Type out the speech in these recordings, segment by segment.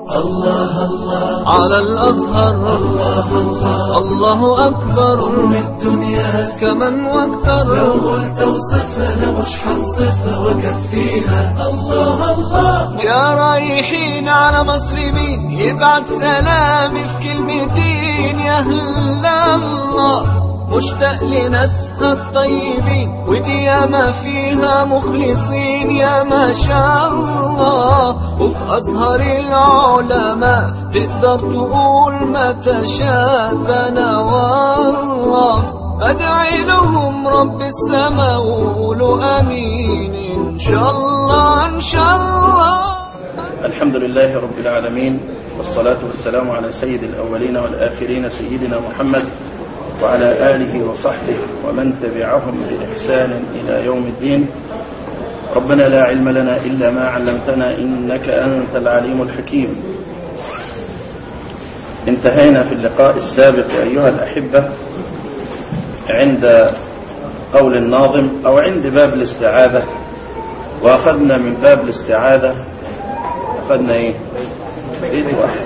الله الله على الأزهر الله الله الله أكبر من الدنيا كمن واكثر لو قلت وصفها انا مش هنصفها وكفيها الله الله يا رايحين على مصر مين يبعت سلامي في كلمتين يا هلا الله مشتاق لناسها الطيبين ودي ياما فيها مخلصين يا ما شاء الله وفي أزهر العلماء تقدر تقول ما تشاء أنا والله أدعي لهم رب السماء وقولوا أمين إن شاء الله إن شاء الله الحمد لله رب العالمين والصلاة والسلام على سيد الأولين والآخرين سيدنا محمد وعلى آله وصحبه ومن تبعهم بإحسان إلى يوم الدين ربنا لا علم لنا إلا ما علمتنا إنك أنت العليم الحكيم انتهينا في اللقاء السابق أيها الأحبة عند قول الناظم أو عند باب الاستعاذة وأخذنا من باب الاستعاذة أخذنا إيه بيت واحد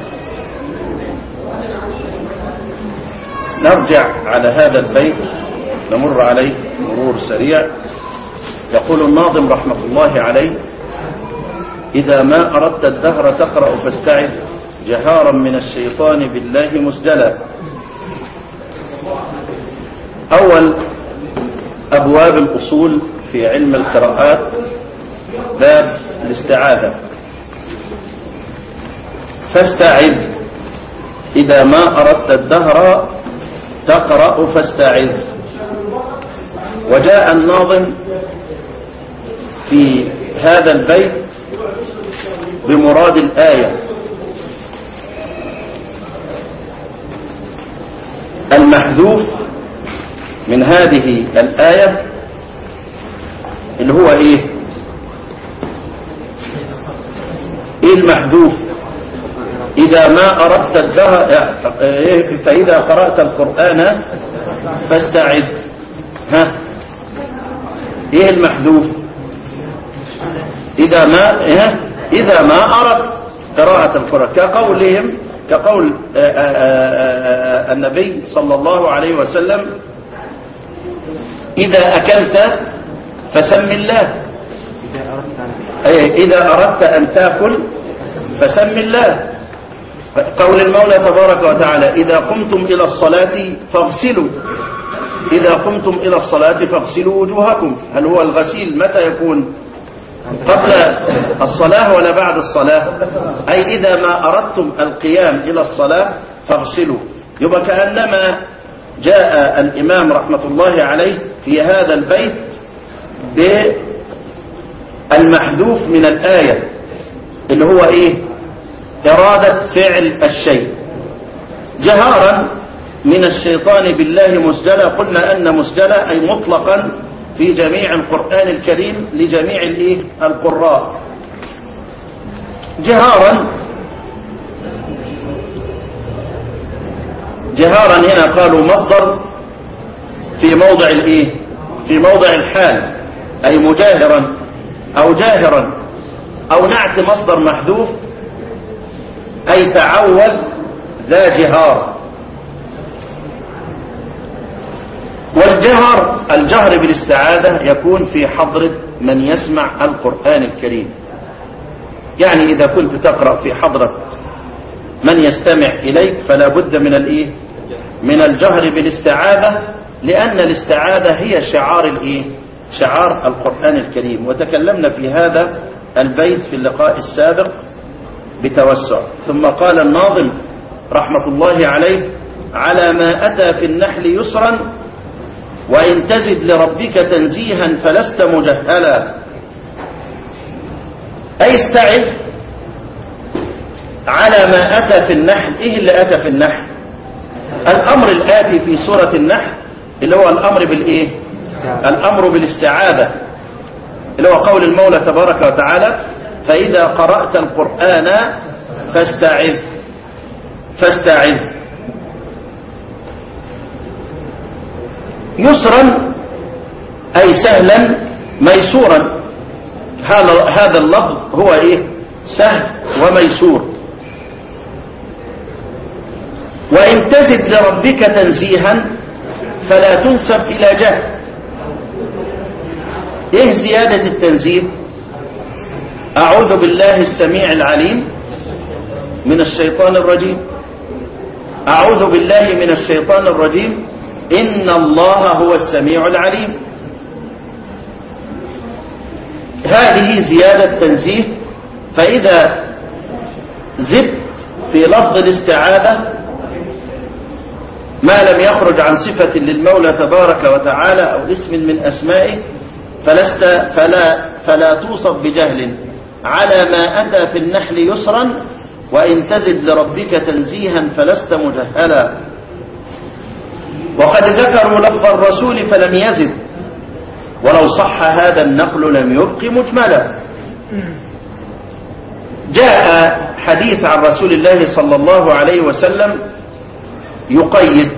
نرجع على هذا البيت نمر عليه مرور سريع يقول الناظم رحمة الله عليه إذا ما أردت الدهر تقرأ فاستعذ جهارا من الشيطان بالله مسجلا أول أبواب الأصول في علم القراءات باب الاستعاذة فاستعذ إذا ما أردت الدهر تقرأ فاستعذ وجاء الناظم في هذا البيت بمراد الآية المحذوف من هذه الآية اللي هو ايه ايه المحذوف إذا ما أردت الدهر فإذا قرأت القرآن فاستعذ ها إيه المحذوف إذا ما إيه؟ إذا ما أردت قراءة القرآن كقولهم كقول النبي صلى الله عليه وسلم إذا أكلت فسم الله إذا أردت أن تأكل فسم الله قول المولى تبارك وتعالى إذا قمتم إلى الصلاة فاغسلوا إذا قمتم إلى الصلاة فاغسلوا وجوهكم هل هو الغسيل متى يكون قبل الصلاة ولا بعد الصلاة أي إذا ما أردتم القيام إلى الصلاة فاغسلوا يبقى كأنما جاء الإمام رحمة الله عليه في هذا البيت بالمحذوف من الآية اللي هو إيه إرادة فعل الشيء جهارا من الشيطان بالله مسجلة قلنا أن مسجلة أي مطلقا في جميع القرآن الكريم لجميع الإيه؟ القراء جهارا جهارا هنا قالوا مصدر في موضع الإيه؟ في موضع الحال أي مجاهرا أو جاهرا أو نعت مصدر محذوف أي تعوذ ذا جهار والجهر الجهر بالاستعاذة يكون في حضرة من يسمع القرآن الكريم يعني إذا كنت تقرأ في حضرة من يستمع إليك فلا بد من الإيه من الجهر بالاستعاذة لأن الاستعاذة هي شعار الإيه شعار القرآن الكريم وتكلمنا في هذا البيت في اللقاء السابق بتوسع ثم قال الناظم رحمة الله عليه على ما أتى في النحل يسرا وإن تزد لربك تنزيها فلست مجهلا أي استعد على ما أتى في النحل إيه اللي أتى في النحل الأمر الآتي في سورة النحل اللي هو الأمر بالإيه الأمر بالاستعاذة اللي هو قول المولى تبارك وتعالى فإذا قرأت القرآن فاستعذ فاستعذ يسرا أي سهلا ميسورا هذا هذا اللفظ هو إيه سهل وميسور وإن تزد لربك تنزيها فلا تنسب إلى جهل إيه زيادة التنزيه أعوذ بالله السميع العليم من الشيطان الرجيم أعوذ بالله من الشيطان الرجيم إن الله هو السميع العليم هذه زيادة تنزيه فإذا زدت في لفظ الاستعاذة ما لم يخرج عن صفة للمولى تبارك وتعالى أو اسم من أسمائه فلست فلا فلا توصف بجهل على ما أتى في النحل يسرا وإن تزد لربك تنزيها فلست مجهلا وقد ذكروا لفظ الرسول فلم يزد ولو صح هذا النقل لم يبق مجملا جاء حديث عن رسول الله صلى الله عليه وسلم يقيد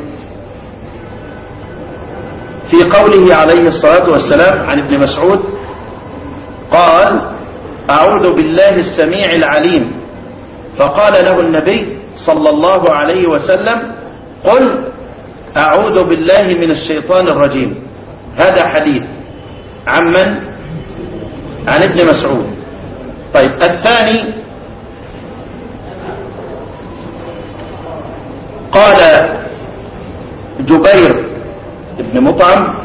في قوله عليه الصلاة والسلام عن ابن مسعود قال أعوذ بالله السميع العليم فقال له النبي صلى الله عليه وسلم قل أعوذ بالله من الشيطان الرجيم هذا حديث عن من؟ عن ابن مسعود طيب الثاني قال جبير بن مطعم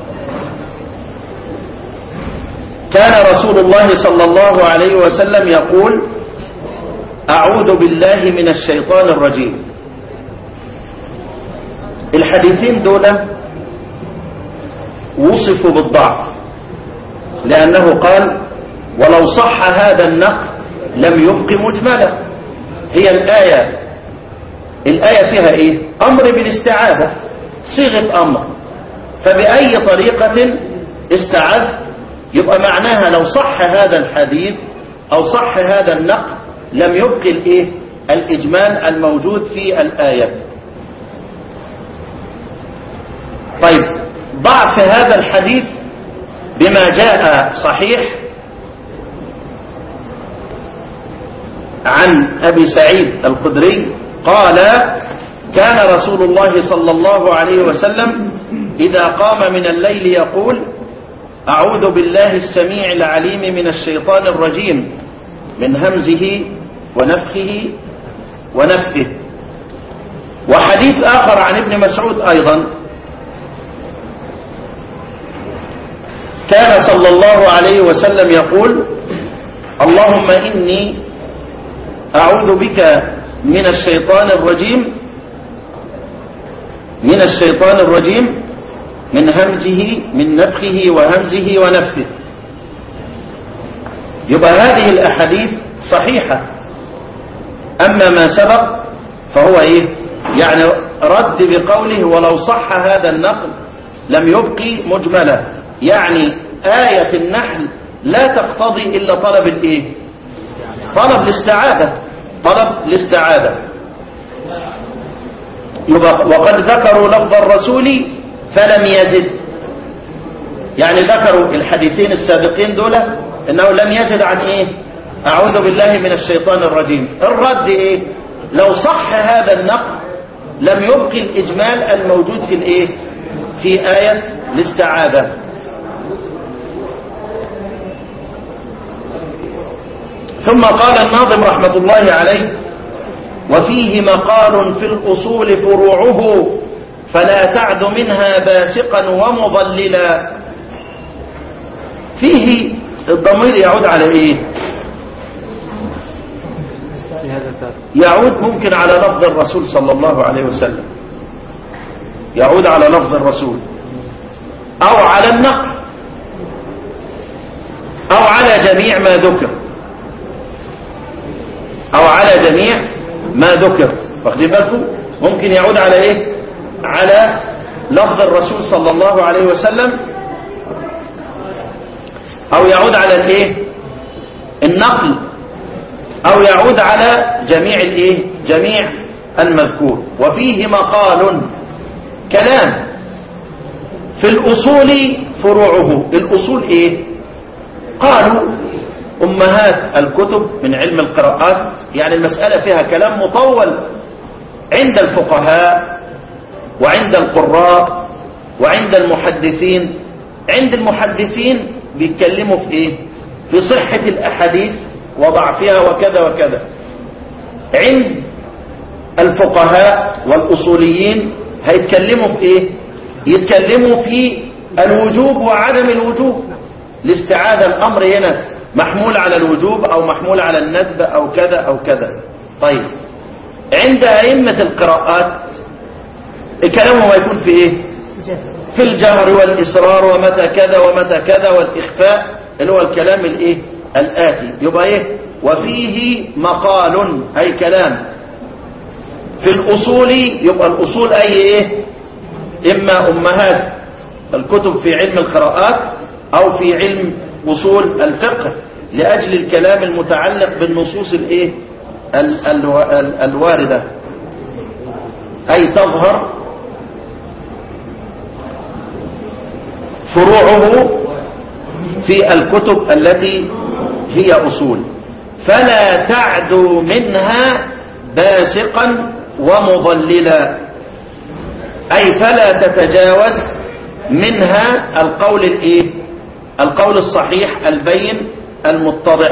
كان رسول الله صلى الله عليه وسلم يقول أعوذ بالله من الشيطان الرجيم الحديثين دول وصفوا بالضعف لأنه قال ولو صح هذا النقل لم يبق مجملا هي الآية الآية فيها إيه أمر بالاستعاذة صيغة أمر فبأي طريقة استعاذ يبقى معناها لو صح هذا الحديث أو صح هذا النقل لم يبقي الإيه الإجمال الموجود في الآية طيب ضعف هذا الحديث بما جاء صحيح عن أبي سعيد الخدري قال كان رسول الله صلى الله عليه وسلم إذا قام من الليل يقول أعوذ بالله السميع العليم من الشيطان الرجيم من همزه ونفخه ونفثه وحديث آخر عن ابن مسعود أيضا كان صلى الله عليه وسلم يقول اللهم إني أعوذ بك من الشيطان الرجيم من الشيطان الرجيم من همزه من نفخه وهمزه ونفثه يبقى هذه الأحاديث صحيحة أما ما سبق فهو إيه يعني رد بقوله ولو صح هذا النقل لم يبقي مجملا يعني آية النحل لا تقتضي إلا طلب الإيه طلب الاستعاذة طلب الاستعاذة يبقى وقد ذكروا لفظ الرسول فلم يزد يعني ذكروا الحديثين السابقين دول انه لم يزد عن ايه اعوذ بالله من الشيطان الرجيم الرد ايه لو صح هذا النقل لم يبقي الاجمال الموجود في الايه في آية الاستعاذة ثم قال الناظم رحمة الله عليه وفيه مقال في الأصول فروعه فلا تعد منها باسقا ومضللا فيه الضمير يعود على ايه يعود ممكن على لفظ الرسول صلى الله عليه وسلم يعود على لفظ الرسول او على النقل او على جميع ما ذكر او على جميع ما ذكر واخدين بالكم ممكن يعود على ايه على لفظ الرسول صلى الله عليه وسلم او يعود على الايه النقل او يعود على جميع الايه جميع المذكور وفيه مقال كلام في الاصول فروعه الاصول ايه قالوا امهات الكتب من علم القراءات يعني المسألة فيها كلام مطول عند الفقهاء وعند القراء وعند المحدثين عند المحدثين بيتكلموا في ايه في صحة الاحاديث وضعفها وكذا وكذا عند الفقهاء والاصوليين هيتكلموا في ايه يتكلموا في الوجوب وعدم الوجوب الاستعاذة الامر هنا محمول على الوجوب او محمول على الندب او كذا او كذا طيب عند ائمة القراءات كلامهم هيكون في ايه في الجهر والإصرار ومتى كذا ومتى كذا والإخفاء اللي هو الكلام الايه الآتي يبقى ايه وفيه مقال أي كلام في الأصول يبقى الأصول أي ايه إما أمهات الكتب في علم القراءات أو في علم أصول الفقه لأجل الكلام المتعلق بالنصوص الايه ال- ال- ال- الواردة أي تظهر فروعه في الكتب التي هي أصول فلا تعدو منها باسقا ومضللا أي فلا تتجاوز منها القول الإيه؟ القول الصحيح البين المتضح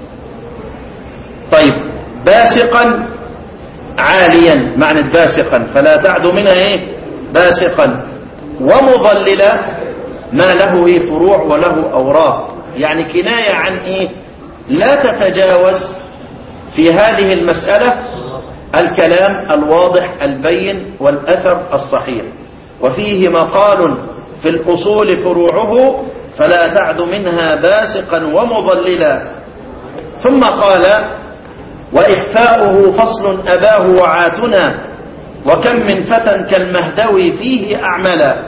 طيب باسقا عاليا معنى باسقا فلا تعدو منها ايه باسقا ومضللا ما له ايه فروع وله اوراق يعني كناية عن ايه لا تتجاوز في هذه المسألة الكلام الواضح البين والأثر الصحيح وفيه مقال في الأصول فروعه فلا تعد منها باسقا ومضللا ثم قال وإخفاؤه فصل أباه وعاتنا وكم من فتى كالمهدوي فيه أعملا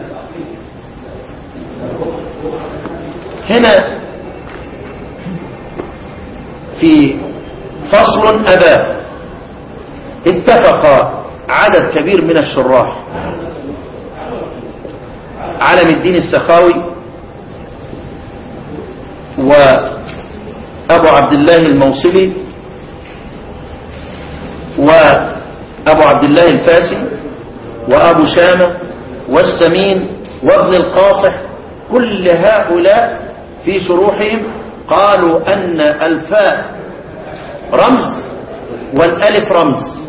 هنا في فصل أباه اتفق عدد كبير من الشراح علم الدين السخاوي وأبو عبد الله الموصلي وأبو عبد الله الفاسي وأبو شامة والسمين وابن القاصح كل هؤلاء في شروحهم قالوا أن الفاء رمز والألف رمز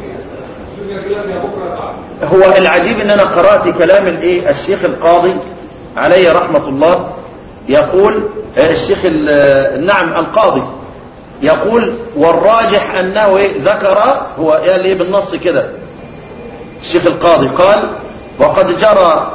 هو العجيب ان انا قرأت كلام الايه الشيخ القاضي عليه رحمة الله يقول آه، الشيخ ال- نعم القاضي يقول والراجح انه إيه ذكر هو قال ايه بالنص كده الشيخ القاضي قال وقد جرى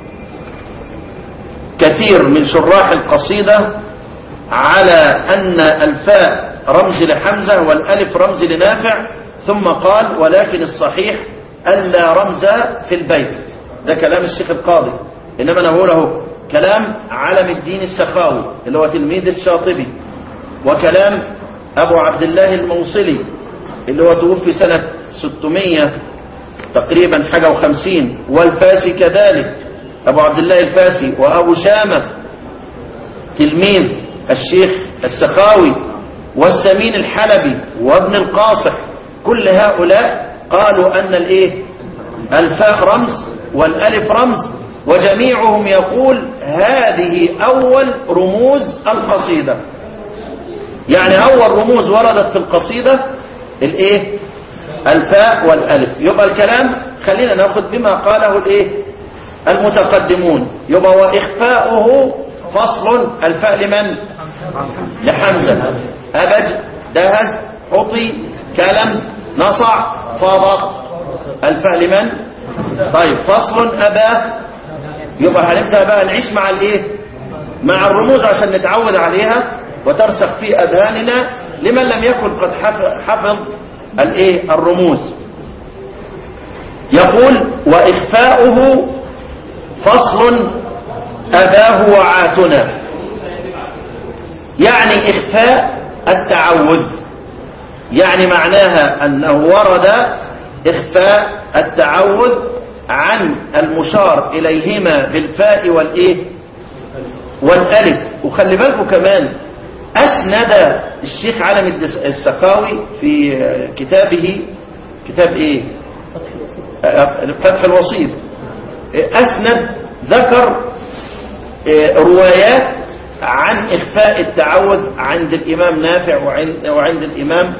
كثير من شراح القصيدة على أن الفاء رمز لحمزة والألف رمز لنافع ثم قال ولكن الصحيح ألا رمز في البيت ده كلام الشيخ القاضي إنما أنا أقول اهو كلام علم الدين السخاوي اللي هو تلميذ الشاطبي وكلام أبو عبد الله الموصلي اللي هو توفي سنة 600 تقريبا حاجة وخمسين والفاسي كذلك أبو عبد الله الفاسي وأبو شامة تلميذ الشيخ السخاوي والسمين الحلبي وابن القاصح كل هؤلاء قالوا أن الإيه الفاء رمز والألف رمز وجميعهم يقول هذه أول رموز القصيدة يعني أول رموز وردت في القصيدة الإيه الفاء والألف يبقى الكلام خلينا ناخذ بما قاله الإيه المتقدمون يبقى وإخفاؤه فصل الفاء لمن لحمزة أبج دهز حطي كلم نصع فضق الفاء لمن طيب فصل أبا يبقى هنبدأ بقى نعيش مع الايه مع الرموز عشان نتعود عليها وترسخ في أذهاننا لمن لم يكن قد حف- حفظ الايه الرموز يقول وإخفاؤه فصل أباه وعاتنا يعني إخفاء التعوذ يعني معناها أنه ورد إخفاء التعوذ عن المشار إليهما بالفاء والإيه والألف وخلي بالكم كمان أسند الشيخ علم الدس- السقاوي في كتابه كتاب إيه فتح الوسيط أسند ذكر روايات عن إخفاء التعوذ عند الإمام نافع وعند, وعند الإمام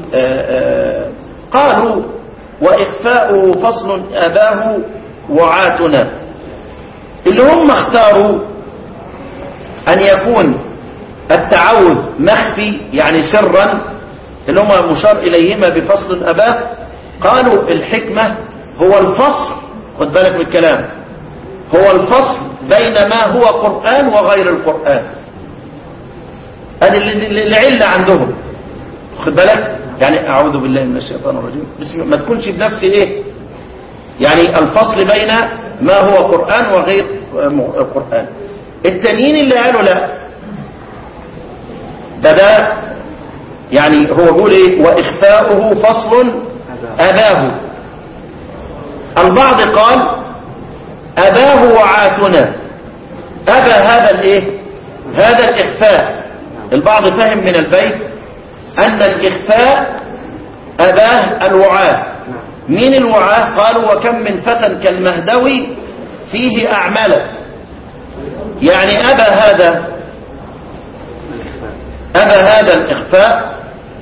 قالوا وإخفاؤه فصل أباه وعاتنا اللي هم اختاروا أن يكون التعوذ مخفي يعني سرا اللي هم مشار إليهما بفصل أباه قالوا الحكمة هو الفصل خد بالك من الكلام هو الفصل بين ما هو قرآن وغير القرآن هذه العلة عندهم خد بالك يعني أعوذ بالله من الشيطان الرجيم بسم ما تكونش بنفس إيه يعني الفصل بين ما هو قرآن وغير قرآن التانيين اللي قالوا لا بدأ يعني هو بيقول ايه واخفاؤه فصل اباه البعض قال اباه وعاتنا ابى هذا الايه هذا الاخفاء البعض فهم من البيت ان الاخفاء اباه الوعاة مين الوعاة قالوا وكم من فتى كالمهدوي فيه اعمله يعني ابى هذا أبى هذا الإخفاء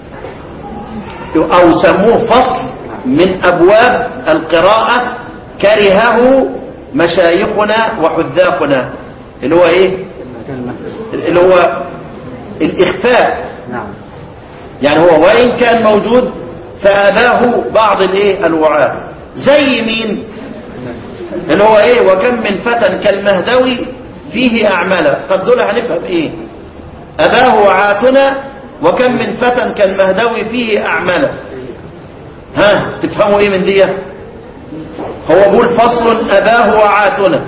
أو سموه فصل من أبواب القراءة كرهه مشايخنا وحذاقنا اللي هو إيه اللي هو الإخفاء نعم يعني هو وإن كان موجود فأباه بعض الإيه الوعاة زي مين اللي هو إيه وكم من فتى كالمهدوي فيه أعماله طب دول هنفهم إيه أباه وعاتنا وكم من فتى كالمهدوي فيه أعماله ها تفهموا ايه من دي هو بيقول فصل أباه وعاتنا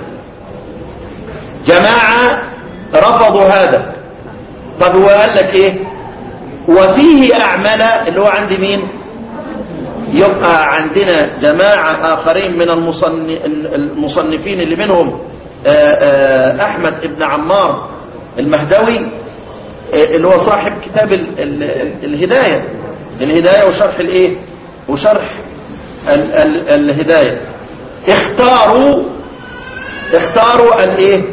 جماعة رفضوا هذا طب هو قال لك ايه وفيه أعمال اللي هو عند مين يبقى عندنا جماعة آخرين من المصن- المصنفين اللي منهم آه، آه، أحمد ابن عمار المهدوي آه، اللي هو صاحب كتاب ال- ال- ال- الهداية الهداية وشرح الايه وشرح ال ال الهداية اختاروا اختاروا الايه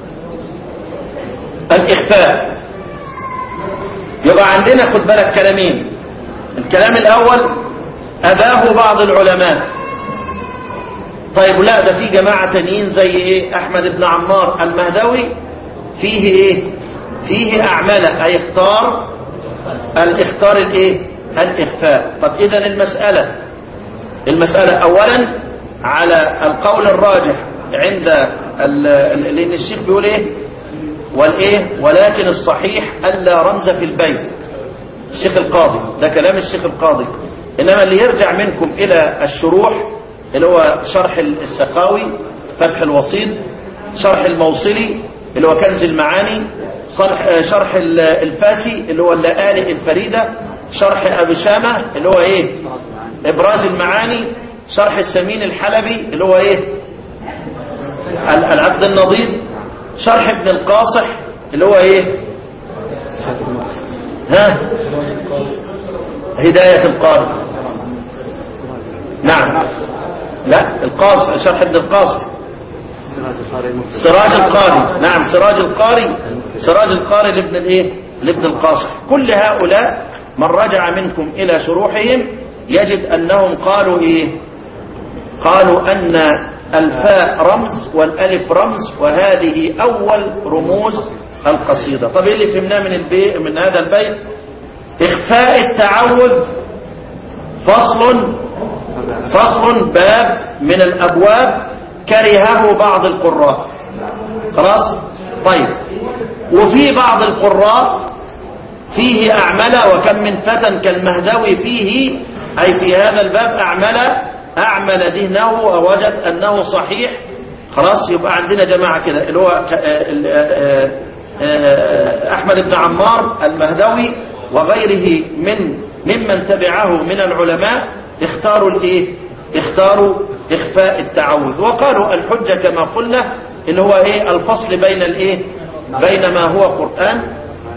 الاخفاء يبقى عندنا خد بالك كلامين الكلام الاول اباه بعض العلماء طيب لا ده في جماعة تانيين زي ايه احمد بن عمار المهدوي فيه ايه فيه اعمالة اي اختار الاختار الايه الاخفاء طب اذا المسألة المسألة اولا على القول الراجح عند ال- ال- لان الشيخ بيقول ايه والايه ولكن الصحيح الا رمز في البيت الشيخ القاضي ده كلام الشيخ القاضي انما اللي يرجع منكم الى الشروح اللي هو شرح السخاوي فتح الوسيط شرح الموصلي اللي هو كنز المعاني شرح شرح ال- الفاسي اللي هو اللآلئ الفريدة شرح أبي شامة اللي هو ايه ابراز المعاني شرح السمين الحلبي اللي هو ايه ال- العبد النضيد شرح ابن القاصح اللي هو ايه ها هداية القارئ نعم لا القاصح شرح ابن القاصح سراج القاري نعم سراج القاري سراج القاري لابن الايه لابن القاصح كل هؤلاء من رجع منكم الى شروحهم يجد انهم قالوا ايه قالوا ان الفاء رمز والالف رمز وهذه اول رموز القصيدة طب ايه اللي فهمناه من البيت من هذا البيت اخفاء التعوذ فصل فصل باب من الابواب كرهه بعض القراء خلاص طيب وفي بعض القراء فيه أعمل وكم من فتى كالمهدوي فيه أي في هذا الباب أعمل أعمل دينه ووجد أنه صحيح خلاص يبقى عندنا جماعة كده اللي هو ك- آه، ال- آه، آه، أحمد بن عمار المهدوي وغيره من ممن تبعه من العلماء اختاروا الايه اختاروا اخفاء التعوذ وقالوا الحجة كما قلنا اللي هو ايه الفصل بين الايه بين ما هو قرآن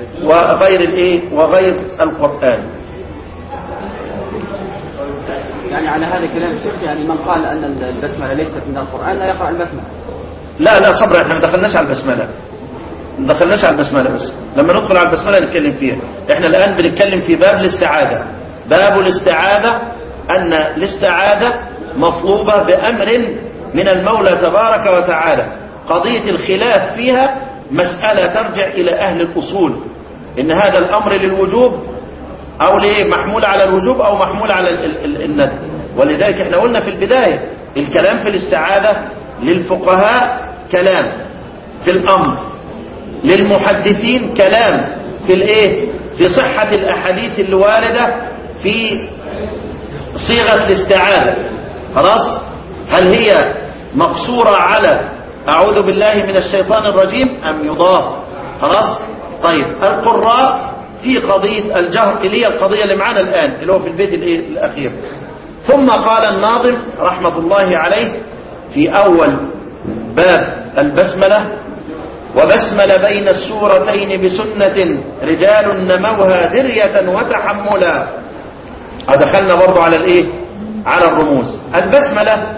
وغير الايه وغير القرآن يعني على هذا كلام الشيخ يعني من قال أن البسملة ليست من القرآن لا يقرأ البسملة لا لا صبر احنا ما دخلناش على البسمله ما دخلناش على البسمله بس لما ندخل على البسمله نتكلم فيها احنا الان بنتكلم في باب الاستعاذه باب الاستعاذه ان الاستعاذه مطلوبه بامر من المولى تبارك وتعالى قضيه الخلاف فيها مساله ترجع الى اهل الاصول ان هذا الامر للوجوب او ليه محمول على الوجوب او محمول على ال- ال- ال- الندب ولذلك احنا قلنا في البدايه الكلام في الاستعاذه للفقهاء كلام في الامر للمحدثين كلام في الايه في صحة الاحاديث اللي واردة في صيغة الاستعاذة خلاص هل هي مقصورة على اعوذ بالله من الشيطان الرجيم ام يضاف خلاص طيب القراء في قضية الجهر اللي هي القضية اللي معانا الان اللي هو في البيت الايه الاخير ثم قال الناظم رحمة الله عليه في اول باب البسملة وبسمل بين السورتين بسنة رجال نموها درية وتحملا دخلنا برضو على الايه على الرموز البسملة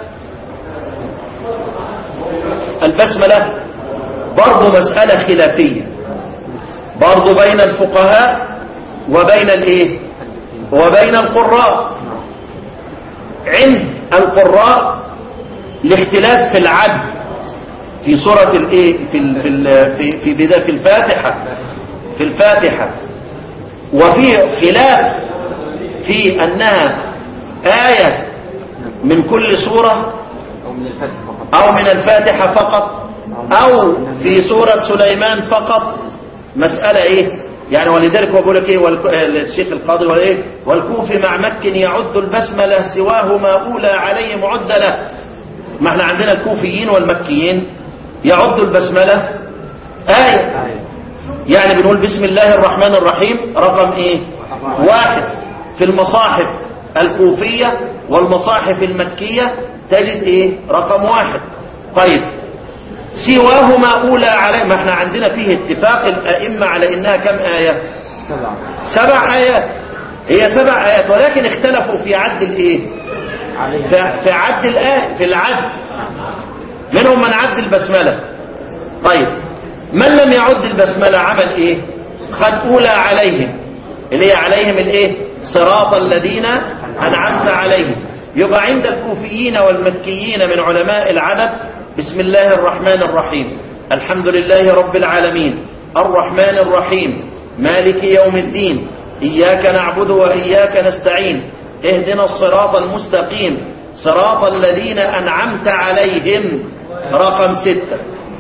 البسملة برضو مسألة خلافية برضو بين الفقهاء وبين الايه وبين القراء عند القراء الاختلاف في العد في سورة الايه في ال في ال في في بداية في الفاتحة في الفاتحة وفي خلاف في انها آية من كل سورة أو من الفتح فقط او من الفاتحة فقط او في سورة سليمان فقط مسألة ايه يعني ولذلك هو بيقول لك ايه والك- آه، الشيخ القاضي ولا ايه والكوف مع مك يعد البسملة سواه ما اولى عليه معدلة ما احنا عندنا الكوفيين والمكيين يعد البسملة آية آية يعني بنقول بسم الله الرحمن الرحيم رقم ايه واحد في المصاحف الكوفية والمصاحف المكية تجد ايه رقم واحد طيب سواهما اولى عليه ما احنا عندنا فيه اتفاق الائمة على انها كم آية سبعة سبع آيات هي سبع آيات ولكن اختلفوا في عد الايه عليه في في عد الآية في العد منهم من عد البسملة طيب من لم يعد البسملة عمل ايه خد اولى عليهم اللي هي عليهم الايه صراط الذين انعمت عليهم يبقى عند الكوفيين والمكيين من علماء العدد بسم الله الرحمن الرحيم الحمد لله رب العالمين الرحمن الرحيم مالك يوم الدين إياك نعبد وإياك نستعين اهدنا الصراط المستقيم صراط الذين أنعمت عليهم رقم ستة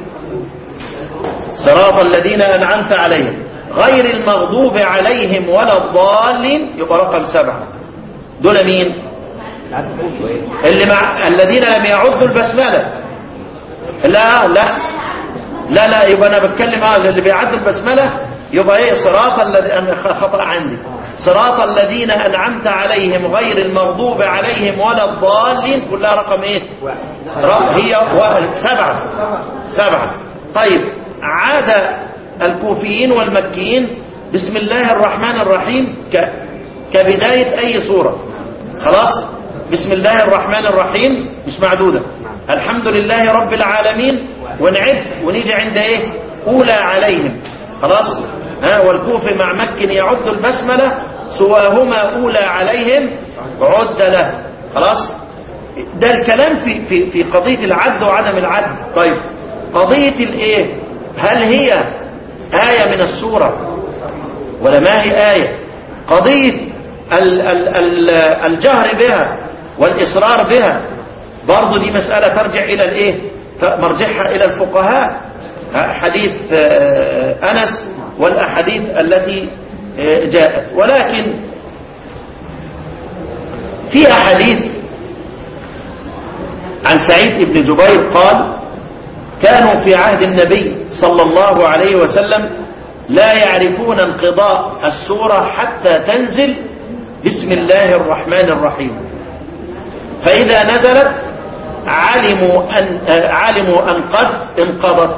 صراط الذين أنعمت عليهم غير المغضوب عليهم ولا الضالين يبقى رقم سبعة دول مين العدد كله إيه؟ اللي مع الذين لم يعدوا البسملة لا لا لا لا يبقى انا بتكلم اه اللي بيعدوا البسملة يبقى ايه صراط الذي انا خ- خطأ عندي صراط الذين انعمت عليهم غير المغضوب عليهم ولا الضالين كلها رقم ايه رقم هي واحد سبعة سبعة طيب عاد الكوفيين والمكيين بسم الله الرحمن الرحيم ك... كبداية أي سورة خلاص بسم الله الرحمن الرحيم مش معدودة الحمد لله رب العالمين ونعد ونيجي عند ايه أولى عليهم خلاص ها والكوف مع مك يعد البسملة سواهما أولى عليهم عد له خلاص ده الكلام في في في قضية العد وعدم العد طيب قضية الايه هل هي آية من السورة ولا ما هي آية قضية ال ال ال الجهر بها والإصرار بها برضو دي مسألة ترجع إلى الإيه مرجعها إلى الفقهاء حديث آه، أنس والأحاديث التي آه، جاءت ولكن في أحاديث عن سعيد بن جبير قال كانوا في عهد النبي صلى الله عليه وسلم لا يعرفون انقضاء السورة حتى تنزل بسم الله الرحمن الرحيم فإذا نزلت علموا أن, آه، علموا أن قد انقضت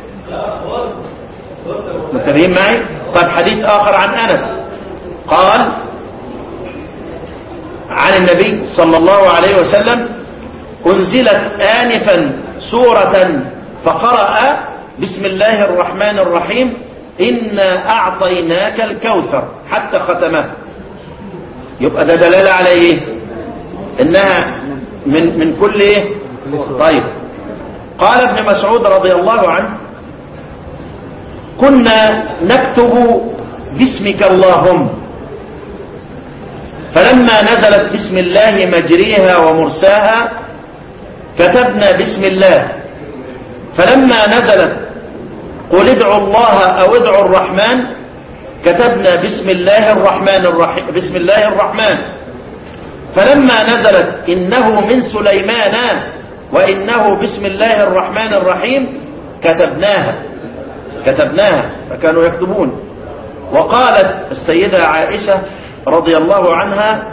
متفقين معي طيب حديث آخر عن أنس قال عن النبي صلى الله عليه وسلم أنزلت آنفا سورة فقرأ بسم الله الرحمن الرحيم إنا أعطيناك الكوثر حتى ختمه يبقى ده دلالة على إيه إنها من, من كل إيه طيب قال ابن مسعود رضي الله عنه كنا نكتب باسمك اللهم فلما نزلت بسم الله مجريها ومرساها كتبنا بسم الله فلما نزلت قل ادعوا الله أو ادعوا الرحمن كتبنا بسم الله الرحمن الرحيم بسم الله الرحمن فلما نزلت إنه من سليمان وإنه بسم الله الرحمن الرحيم كتبناها كتبناها فكانوا يكتبون وقالت السيدة عائشة رضي الله عنها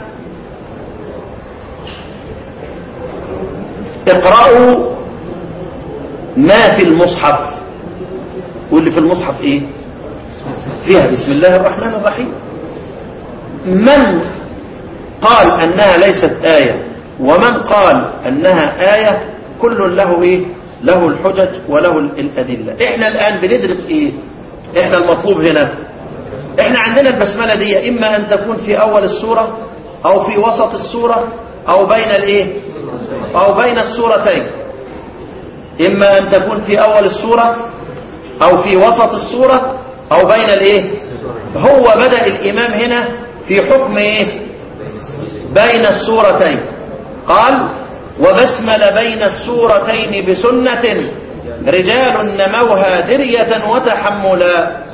اقرأوا ما في المصحف واللي في المصحف ايه فيها بسم الله الرحمن الرحيم من قال انها ليست آية ومن قال انها آية كل له ايه له الحجج وله الأدلة احنا الآن بندرس ايه احنا المطلوب هنا احنا عندنا البسملة دي اما ان تكون في اول السورة او في وسط السورة او بين الايه او بين السورتين اما ان تكون في اول السورة او في وسط السورة او بين الايه هو بدأ الامام هنا في حكم ايه بين السورتين قال وبسمل بين السورتين بسنة رجال نموها درية وتحملا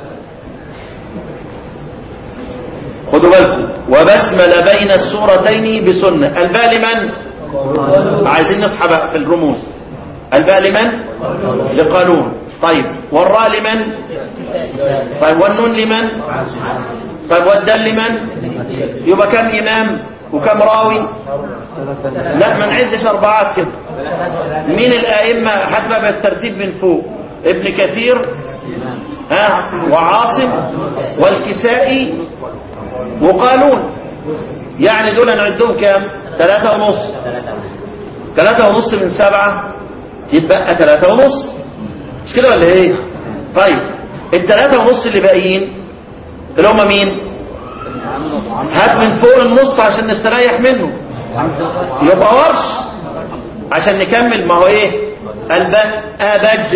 خدوا بالكم وبسمل بين السورتين بسنة الباء لمن عايزين نصحى بقى في الرموز الباء لمن لقانون طيب والراء لمن طيب والنون لمن طيب والدال لمن يبقى كم امام وكم راوي لا ما نعدش اربعات كده مين الائمه حتى بالترتيب من فوق ابن كثير ها وعاصم والكسائي وقالون يعني دول نعدهم كام ثلاثة ونص ثلاثة ونص من سبعة يتبقى ثلاثة ونص مش كده ولا ايه طيب الثلاثة ونص اللي باقيين اللي هم مين هات من فوق النص عشان نستريح منه يبقى ورش عشان نكمل ما هو ايه الباء ابج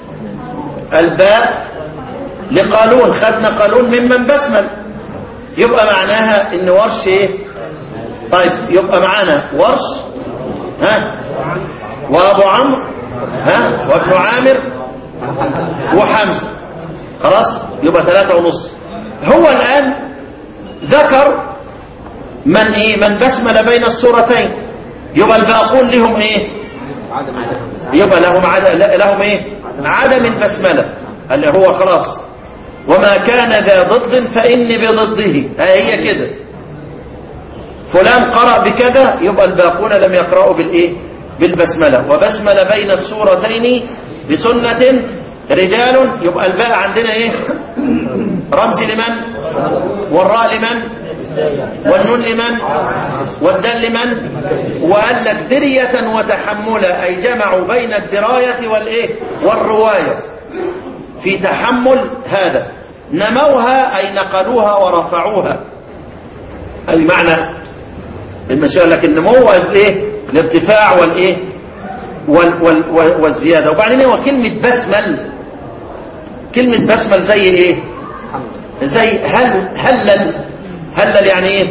الباء لقالون خدنا قالون ممن بسمل يبقى معناها ان ورش ايه طيب يبقى معانا ورش ها وابو عمرو ها وابن عامر وحمزه خلاص يبقى ثلاثة ونص هو الآن ذكر من ايه من بسمل بين السورتين يبقى الباقون لهم ايه يبقى لهم عدم لهم ايه عدم البسمله اللي هو خلاص وما كان ذا ضد فإني بضده هي كده فلان قرأ بكذا يبقى الباقون لم يقرأوا بالإيه بالبسملة وبسمل بين السورتين بسنة رجال يبقى الباء عندنا إيه رمز لمن والراء لمن والنون لمن والدال لمن وقال لك درية وتحملا أي جمعوا بين الدراية والإيه والرواية في تحمل هذا نموها أي نقلوها ورفعوها هذه معنى المشاعر لكن نمو الايه الارتفاع والايه وال وال والزياده وبعدين هو كلمه بسمل كلمه بسمل زي ايه زي هل هلل هلل يعني ايه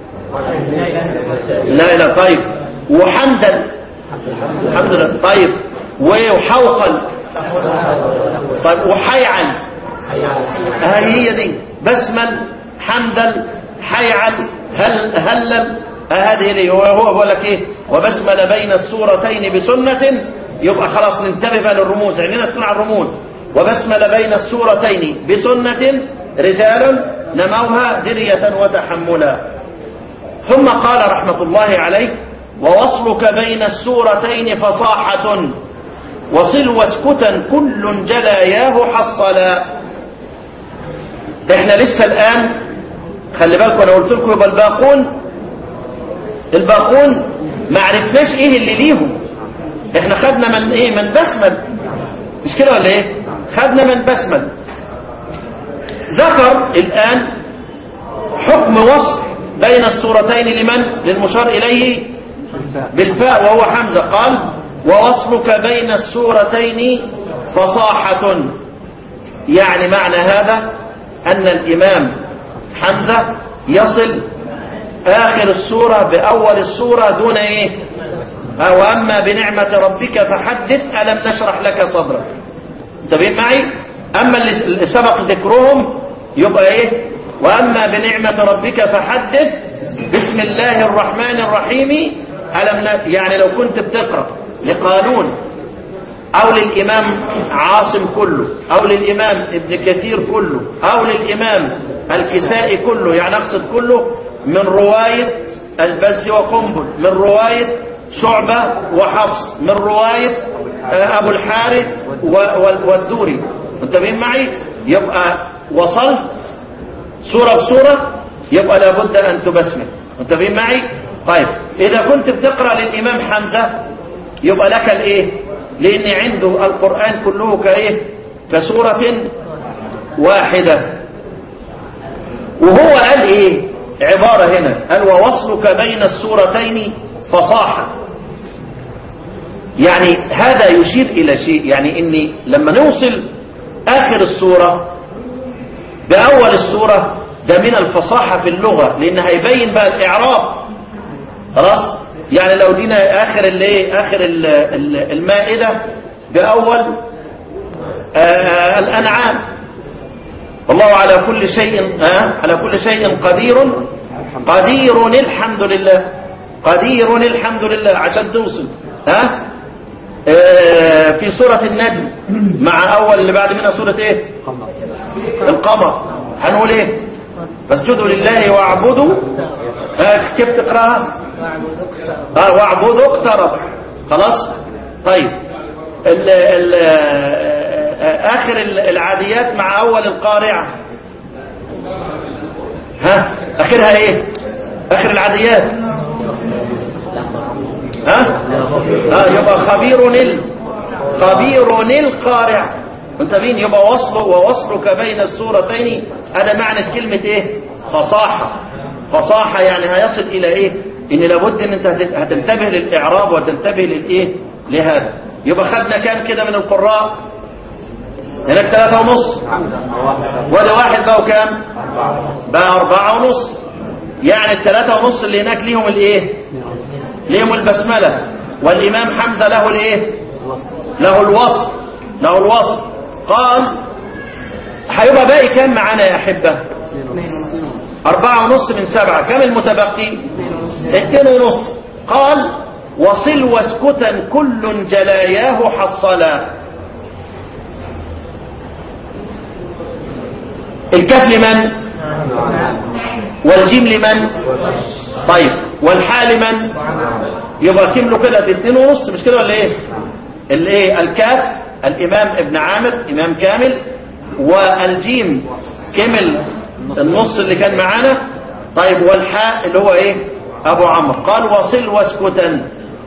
لا لا طيب وحمدا الحمد لله طيب وحوقل طيب وحيعل هاي هي دي بسمل حمدل حيعل هل هلل هذه اللي هو هو بقول لك ايه وبسمل بين السورتين بسنة يبقى خلاص ننتبه بقى للرموز عيننا تكون على الرموز وبسمل بين السورتين بسنة رجال نموها درية وتحملا ثم قال رحمة الله عليه ووصلك بين السورتين فصاحة وصل واسكتا كل جلاياه حصلا احنا لسه الآن خلي بالكم انا قلت لكم يبقى الباقون الباقون ما عرفناش ايه اللي ليهم احنا خدنا من ايه من بسمل مش كده ولا ايه خدنا من بسمل ذكر الان حكم وصف بين السورتين لمن للمشار اليه بالفاء وهو حمزة قال ووصلك بين السورتين فصاحة يعني معنى هذا أن الإمام حمزة يصل آخر السورة بأول السورة دون إيه آه، وأما بنعمة ربك فحدث ألم نشرح لك صدرك انتبهين معي أما اللي اللي سبق ذكرهم يبقى إيه وأما بنعمة ربك فحدث بسم الله الرحمن الرحيم ألم ن... يعني لو كنت بتقرأ لقانون أو للإمام عاصم كله أو للإمام ابن كثير كله أو للإمام الكسائي كله يعني أقصد كله من رواية البز وقنبل من رواية شعبة وحفص من رواية آه، أبو الحارث و- وال- والدوري انتبهين معي يبقى وصلت سورة بسورة يبقى لابد أن تبسمل انتبهين معي طيب إذا كنت بتقرأ للإمام حمزة يبقى لك الإيه لأن عنده القرآن كله كإيه كسورة واحدة وهو قال إيه عبارة هنا قال ووصلك بين السورتين فصاحة يعني هذا يشير إلى شيء يعني إني لما نوصل آخر السورة بأول السورة ده من الفصاحة في اللغة لأن هيبين بقى الإعراب خلاص يعني لو دينا آخر اللي آخر ال- ال- المائدة بأول آه الأنعام والله على كل شيء آه على كل شيء قدير قدير الحمد لله قدير الحمد لله عشان توصل ها آه في سورة النجم مع أول اللي بعد منها سورة ايه القمر هنقول ايه فاسجدوا لله واعبدوا آه كيف تقراها اه واعبدوا اقترب خلاص طيب ال ال آه، اخر ال- العاديات مع اول القارعه ها اخرها ايه اخر العاديات ها ها يبقى خبير ال خبير القارع انت مين يبقى وصله ووصلك بين السورتين هذا معنى كلمة ايه فصاحة فصاحة يعني هيصل الى ايه ان لابد ان انت هت- هتنتبه للاعراب وتنتبه للايه لهذا يبقى خدنا كام كده من القراء هناك ثلاثة ونص وده واحد بقى وكام بقى أربعة ونص يعني الثلاثة ونص اللي هناك ليهم الايه ليهم البسملة والإمام حمزة له الايه له الوصف له الوصف قال هيبقى باقي كام معانا يا أحبة أربعة ونص من سبعة كم المتبقي اتنين ونص قال وصل واسكتا كل جلاياه حصلا الكاف لمن والجيم لمن طيب والحاء لمن يبقى كملوا كده اتنين ونص مش كده ولا ايه الايه الكاف الامام ابن عامر امام كامل والجيم كمل النص اللي كان معانا طيب والحاء اللي هو ايه ابو عمرو قال وصل واسكتا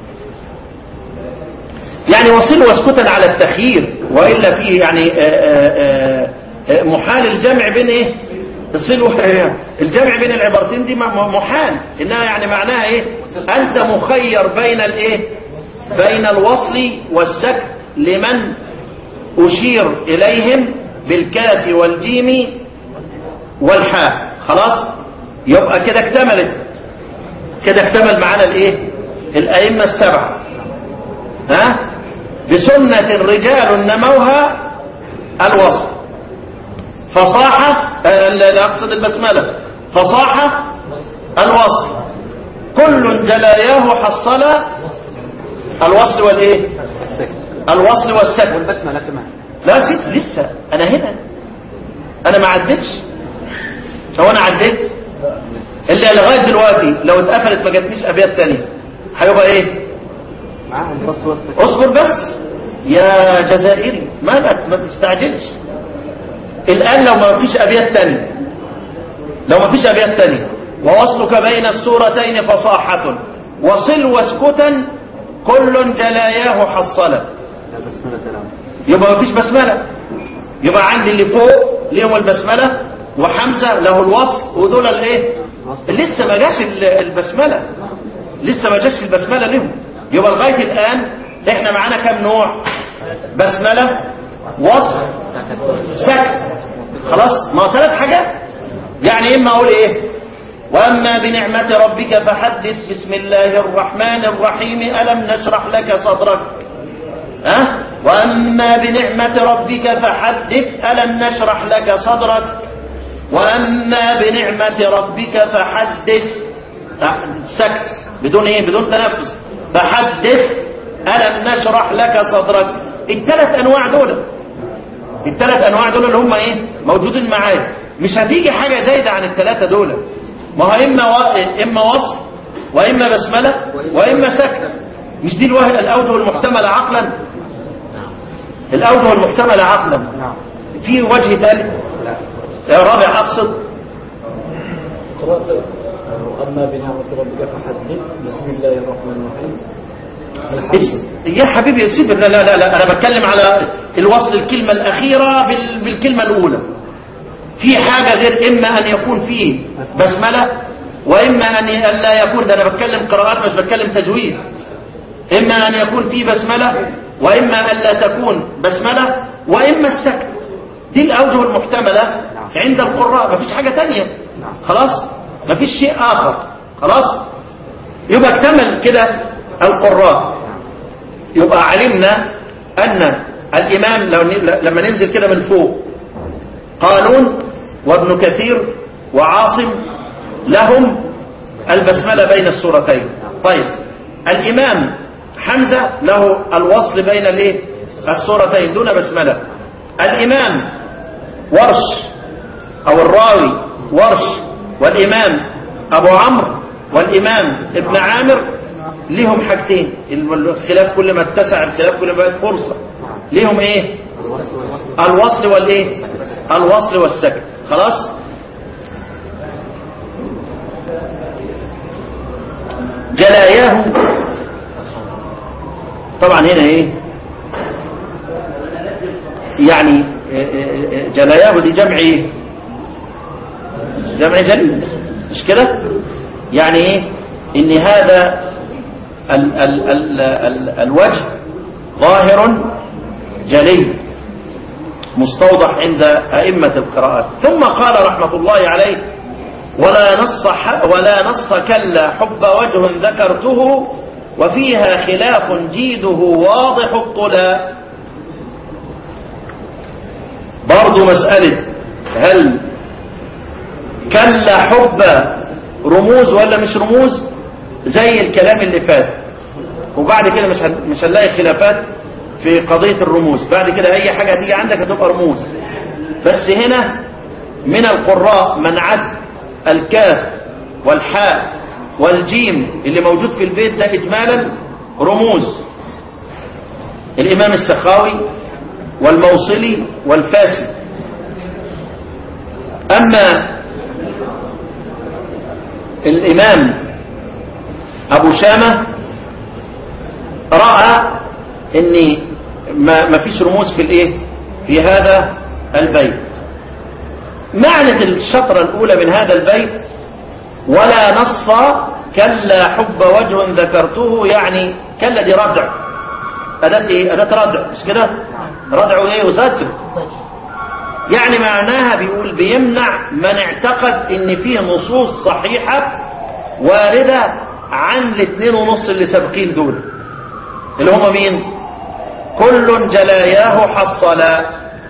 يعني وصل واسكتا على التخيير والا فيه يعني آآ آآ آآ محال الجمع بين ايه الصل و- الجمع بين العبارتين دي م- م- محال انها يعني معناها ايه انت مخير بين الايه بين الوصل والسكت لمن اشير اليهم بالكاف والجيم والحاء خلاص يبقى كده اكتملت كده اكتمل معانا الايه الائمه السبعه ها بسنه رجال نموها الوصف فصاحه آه، لا لا اقصد البسمله فصاحه الوصف كل جلاياه حصل الوصل والايه الوصل والسكن والبسملة كمان لا ست لسه انا هنا انا ما عدتش هو انا عديت اللي لغايه دلوقتي لو اتقفلت ما جاتنيش ابيات تانية هيبقى ايه معاها البص والسكن اصبر بس يا جزائري مالك ما تستعجلش الان لو ما فيش ابيات تانية لو ما فيش ابيات تانية ووصلك بين السورتين فصاحة وصل واسكتا كل جلاياه حصلا لا بسملة لا يبقى مفيش بسملة يبقى عندي اللي فوق ليهم البسملة وحمزة له الوصل ودول الايه لسه ما جاش ال- البسملة لسه ما جاش البسملة لهم يبقى لغاية الآن احنا معانا كم نوع بسملة وصل سكت خلاص ما هو ثلاث حاجات يعني اما اقول ايه واما بنعمة ربك فحدث بسم الله الرحمن الرحيم ألم نشرح لك صدرك ها واما بنعمة ربك فحدث ألم نشرح لك صدرك واما بنعمة ربك فحدث أه، سكت بدون ايه بدون تنفس فحدث ألم نشرح لك صدرك الثلاث انواع دول الثلاث انواع دول اللي هم ايه موجودين معايا مش هتيجي حاجه زايده عن الثلاثه دول ما هو اما و... اما وصل واما بسمله واما سكت مش دي الوه... الاوجه المحتمله عقلا الاوجه المحتمله عقلا نعم في وجه ثالث يا رابع اقصد قرأت أما بنعمة ربك فحدث بسم الله الرحمن الرحيم اس- يا حبيبي سيب لا لا لا, لا انا بتكلم على الوصل الكلمه الاخيره بال... بالكلمه الاولى في حاجه غير اما ان يكون فيه بسمله واما ان ي- أن لا يكون ده انا بتكلم قراءات مش بتكلم تجويد اما ان يكون فيه بسمله واما ان لا تكون بسمله واما السكت دي الاوجه المحتمله عند القراء مفيش حاجه تانية خلاص مفيش شيء اخر خلاص يبقى اكتمل كده القراء يبقى علمنا أن الإمام لو ن- لما ننزل كده من فوق قانون وابن كثير وعاصم لهم البسملة بين السورتين طيب الإمام حمزة له الوصل بين الايه السورتين دون بسملة الإمام ورش أو الراوي ورش والإمام أبو عمرو والإمام ابن عامر ليهم حاجتين الخلاف كل ما اتسع الخلاف كل ما بقت فرصة ليهم ايه الوصل والايه الوصل والسكت خلاص جلاياه طبعا هنا ايه يعني جلاياه دي جمع ايه جمع جليل مش كده يعني ايه ان هذا ال ال ال ال الوجه ظاهر جلي مستوضح عند أئمة القراءات ثم قال رحمة الله عليه ولا نص ح- ولا نص كلا حب وجه ذكرته وفيها خلاف جيده واضح الطلا برضو مسألة هل كلا حب رموز ولا مش رموز زي الكلام اللي فات وبعد كده مش هن- مش هنلاقي خلافات في قضية الرموز بعد كده أي حاجة هتيجي عندك هتبقى رموز بس هنا من القراء من عد الكاف والحاء والجيم اللي موجود في البيت ده إجمالا رموز الإمام السخاوي والموصلي والفاسي أما الإمام أبو شامة رأى ان ما ما فيش رموز في الايه في هذا البيت معنى الشطرة الاولى من هذا البيت ولا نص كلا حب وجه ذكرته يعني كلا دي ردع أداة ايه أداة ردع مش كده ردع ايه وزجر يعني معناها بيقول بيمنع من اعتقد ان فيه نصوص صحيحة واردة عن الاثنين ونص اللي سابقين دول اللي هم مين كل جلاياه حصلا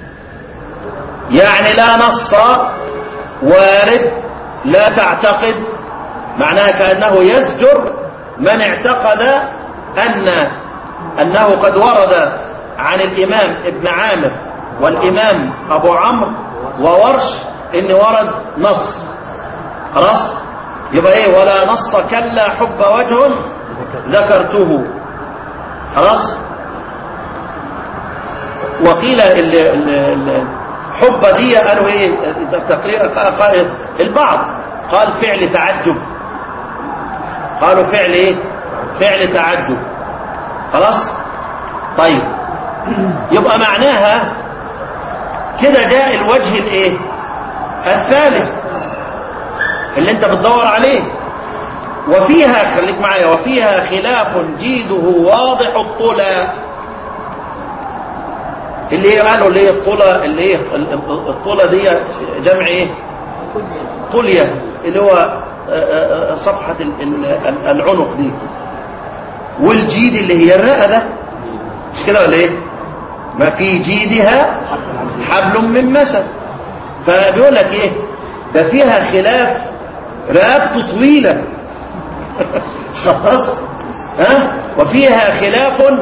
يعني لا نص وارد لا تعتقد معناها كأنه يزجر من اعتقد أن أنه قد ورد عن الإمام ابن عامر والإمام أبو عمرو وورش إن ورد نص خلاص يبقى ايه ولا نص كلا حب وجه ذكرته خلاص وقيل ال ال ال حب دي قالوا ايه تقريبا البعض قال فعل تعجب قالوا فعل ايه فعل تعجب خلاص طيب يبقى معناها كده جاء الوجه الايه الثالث اللي انت بتدور عليه وفيها خليك معايا وفيها خلاف جيده واضح الطلى اللي هي قالوا اللي هي الطلى اللي هي الطلى دي جمع ايه طلية اللي هو آه، آه، آه، صفحة ال- ال- العنق دي والجيد اللي هي الرقبة مش كده ولا ايه ما في جيدها حبل من مسد فبيقول لك ايه ده فيها خلاف رقبته طويلة خلاص ها وفيها خلاف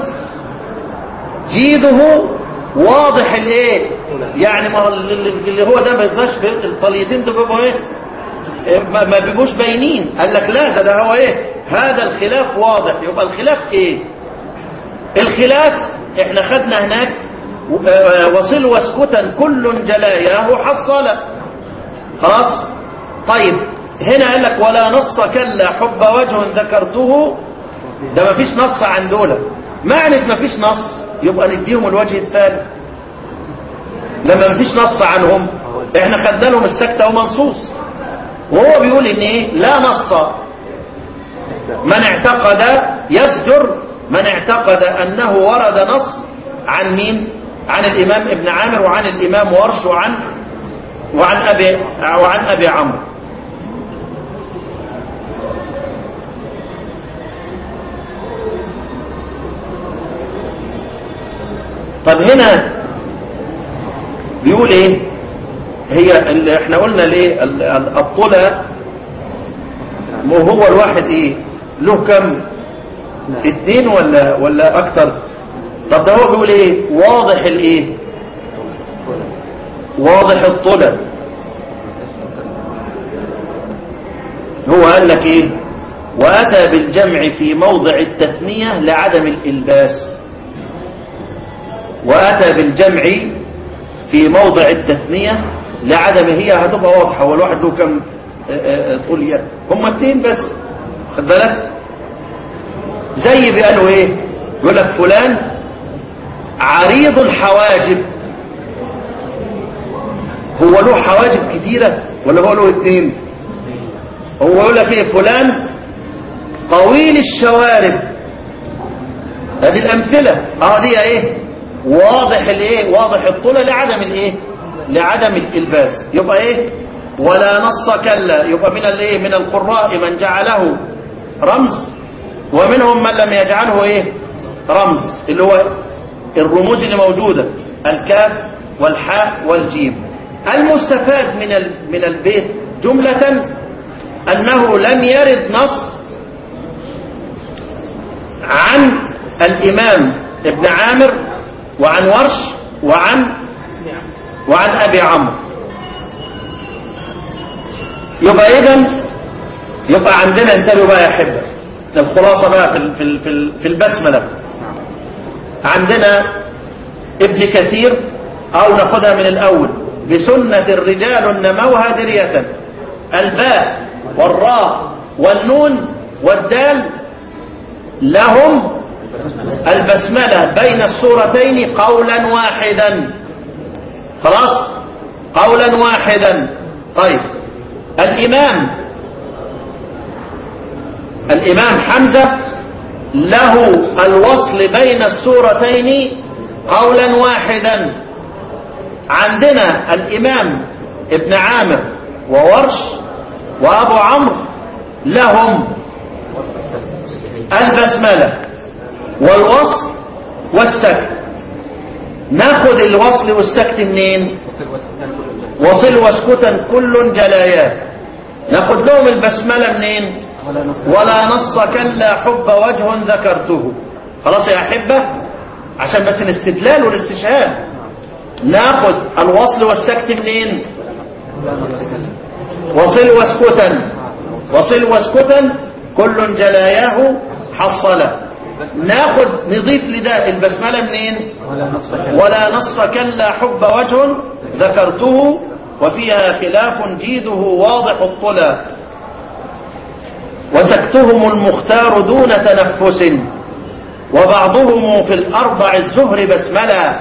جيده واضح الايه يعني ما هو اللي اللي هو ده ما يبقاش بي- الطليتين دول بيبقوا ايه إيه، ما ما بيبقوش باينين قال لك لا ده ده هو ايه هذا الخلاف واضح يبقى الخلاف ايه الخلاف احنا خدنا هناك و- آه، وصل واسكتا كل جلاياه حصل خلاص طيب هنا قال لك ولا نص كلا حب وجه ذكرته ده ما فيش نص عن دولة معنى ما فيش نص يبقى نديهم الوجه الثالث لما ما فيش نص عنهم احنا خدنا لهم السكتة ومنصوص وهو بيقول ان ايه لا نص من اعتقد يسجر من اعتقد انه ورد نص عن مين عن الامام ابن عامر وعن الامام ورش وعن وعن ابي وعن ابي عمرو طب هنا بيقول ايه هي اللي احنا قلنا ليه ال- ال- الطلى مو هو الواحد ايه له كم اتنين ولا ولا اكتر طب ده هو بيقول ايه واضح الايه واضح الطلى هو قال لك ايه واتى بالجمع في موضع التثنية لعدم الالباس واتى بالجمع في موضع التثنية لعدم هي هتبقى واضحة والواحد له كم آه، آه، آه، طلية هم اتنين بس خد بالك زي بيقالوا ايه يقول لك فلان عريض الحواجب هو له حواجب كتيرة ولا هو له اتنين هو يقول لك ايه فلان طويل الشوارب هذه الامثلة اه دي ايه واضح الايه واضح الطولة لعدم الايه لعدم الالباس يبقى ايه ولا نص كلا يبقى من الايه من القراء من جعله رمز ومنهم من لم يجعله ايه رمز اللي هو الرموز اللي موجودة الكاف والحاء والجيم المستفاد من ال- من البيت جملة أنه لم يرد نص عن الإمام ابن عامر وعن ورش وعن وعن أبي عمرو يبقى إذن يبقى عندنا انتبهوا بقى يا أحبة الخلاصة بقى في ال- في ال- في ال- في البسملة عندنا ابن كثير أو ناخدها من الأول بسنة الرجال نموها درية الباء والراء والنون والدال لهم البسملة بين السورتين قولا واحدا خلاص قولا واحدا طيب الإمام الإمام حمزة له الوصل بين السورتين قولا واحدا عندنا الإمام ابن عامر وورش وأبو عمرو لهم البسملة والوصل والسكت ناخد الوصل والسكت منين وصل واسكتا كل جلايات ناخد لهم البسملة منين ولا نص كلا حب وجه ذكرته خلاص يا أحبة عشان بس الاستدلال والاستشهاد ناخد الوصل والسكت منين وصل واسكتا وصل واسكتا كل جلاياه حصله ناخد نضيف لده البسملة منين ولا نص كلا حب وجه ذكرته وفيها خلاف جيده واضح الطلى وسكتهم المختار دون تنفس وبعضهم في الأربع الزهر بسملا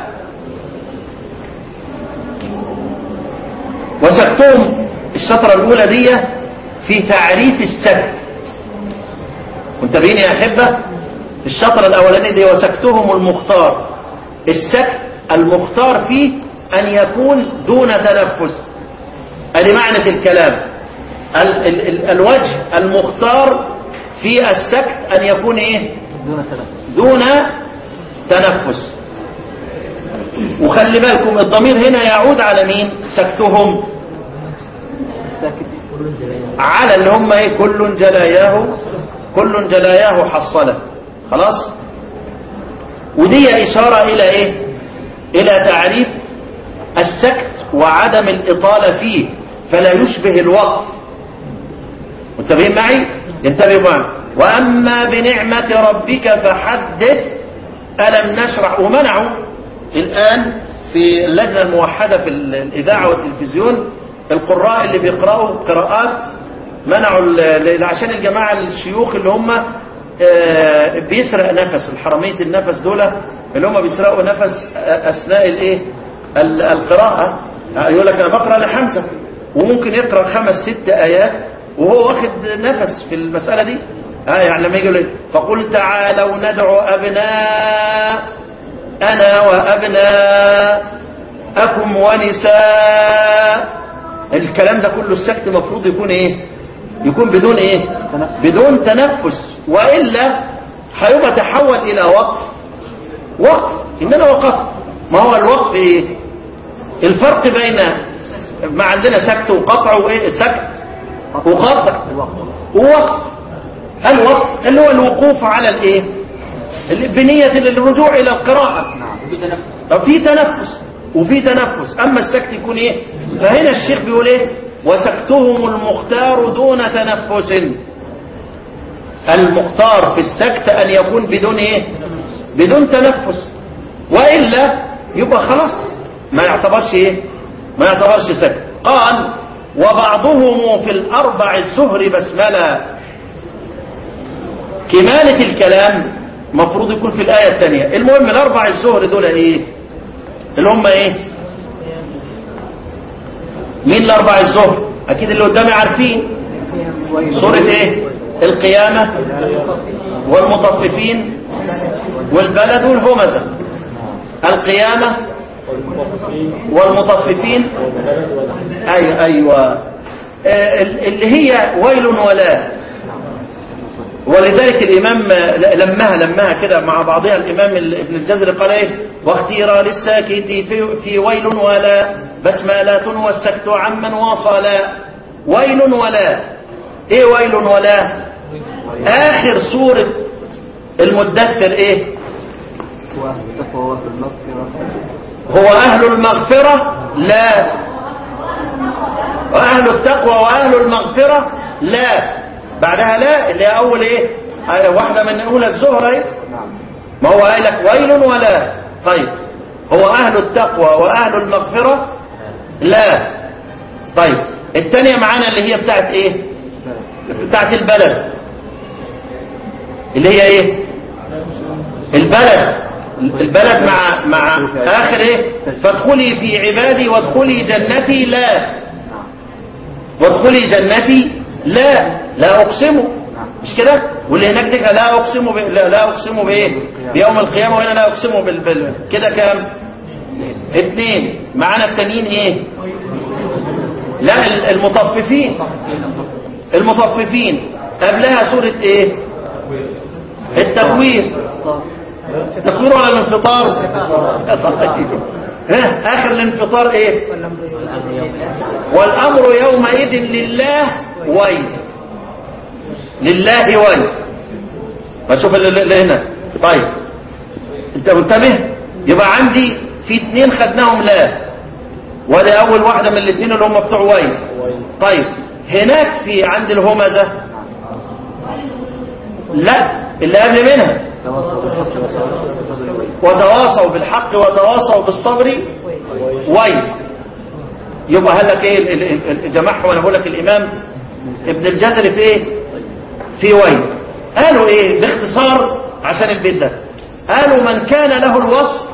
وسكتهم الشطرة الأولى دي في تعريف السكت منتبهين يا أحبة الشطرة الأولانية دي وسكتهم المختار السكت المختار فيه أن يكون دون تنفس ادي معنى الكلام ال ال ال الوجه المختار في السكت أن يكون إيه دون تنفس دون تنفس وخلي بالكم الضمير هنا يعود على مين سكتهم الساكت على اللي هم ايه كل جلاياه كل جلاياه حصله خلاص ودي إشارة إلى إيه إلى تعريف السكت وعدم الإطالة فيه فلا يشبه الوقف متفقين معي انتبهوا معي وأما بنعمة ربك فحدث ألم نشرح ومنعوا الآن في اللجنة الموحدة في الإذاعة والتلفزيون القراء اللي بيقرأوا قراءات منعوا ال- ال- عشان الجماعة الشيوخ اللي هم آه، بيسرق نفس الحرامية النفس دول اللي هم بيسرقوا نفس آه، أثناء الإيه ال- القراءة آه، يقول لك أنا بقرأ لحمزة وممكن يقرأ خمس ست آيات وهو واخد نفس في المسألة دي آه يعني لما يجي يقول إيه؟ فقل تعالوا ندعو أبناء أنا وأبناءكم ونساء الكلام ده كله السكت مفروض يكون ايه يكون بدون ايه بدون تنفس وإلا هيبقى تحول إلى وقف وقف إننا وقفت ما هو الوقف ايه الفرق بين ما عندنا سكت وقطع وايه سكت وقطع ووقف الوقف اللي هو الوقوف على الايه اللي- بنية الرجوع إلى القراءة نعم بتنفس طب في تنفس وفي تنفس اما السكت يكون ايه فهنا الشيخ بيقول ايه وسكتهم المختار دون تنفس المختار في السكت ان يكون بدون ايه بدون تنفس والا يبقى خلاص ما يعتبرش ايه ما يعتبرش سكت قال وبعضهم في الاربع الزهر بسمله كمالة الكلام مفروض يكون في الآية الثانية المهم الأربع الزهر دول إيه اللي هم إيه مين الأربع الزهر أكيد اللي قدامي عارفين سورة إيه القيامة والمطففين والبلد والهمزة القيامة والمطففين أيوة أيوة آه، اللي هي ويل ولا ولذلك الإمام لمها لمها كده مع بعضها الإمام ابن الجزري قال إيه واختير للساكت في, في ويل ولا بسمالة والسكت عمن وصلا ويل ولا إيه ويل ولا آخر سورة المدثر إيه والتقوى والمغفرة هو أهل المغفرة لا وأهل التقوى وأهل المغفرة لا بعدها لا اللي هي أول إيه آية واحدة من أولى الزهرة إيه ما هو قال لك ويل ولا طيب هو أهل التقوى وأهل المغفرة لا طيب الثانية معانا اللي هي بتاعت إيه بتاعت البلد اللي هي إيه البلد البلد مع مع آخر إيه فادخلي في عبادي وادخلي جنتي لا وادخلي جنتي لا لا أقسم مش كده واللي هناك دي لا أقسم ب... لا, لا أقسم بإيه بيوم القيامة وهنا لا أقسم بال... بال... كده كام اثنين معانا التانيين إيه لا ال- المطففين المطففين قبلها سورة إيه التكوير التكوير ولا الانفطار ها آخر الانفطار إيه والأمر يومئذ لله ويل لله ويل ما شوف اللي اللي هنا طيب انت منتبه يبقى عندي في اتنين خدناهم لا وده اول واحدة من الاتنين اللي هم بتوع ويل طيب هناك في عند الهمزة لا اللي قبل منها وتواصوا بالحق وتواصوا بالصبر ويل يبقى هل لك ايه ال- ال- ال- جمعهم وانا بقول لك الامام ابن الجزري في ايه في ويل قالوا ايه باختصار عشان البيت ده قالوا من كان له الوصف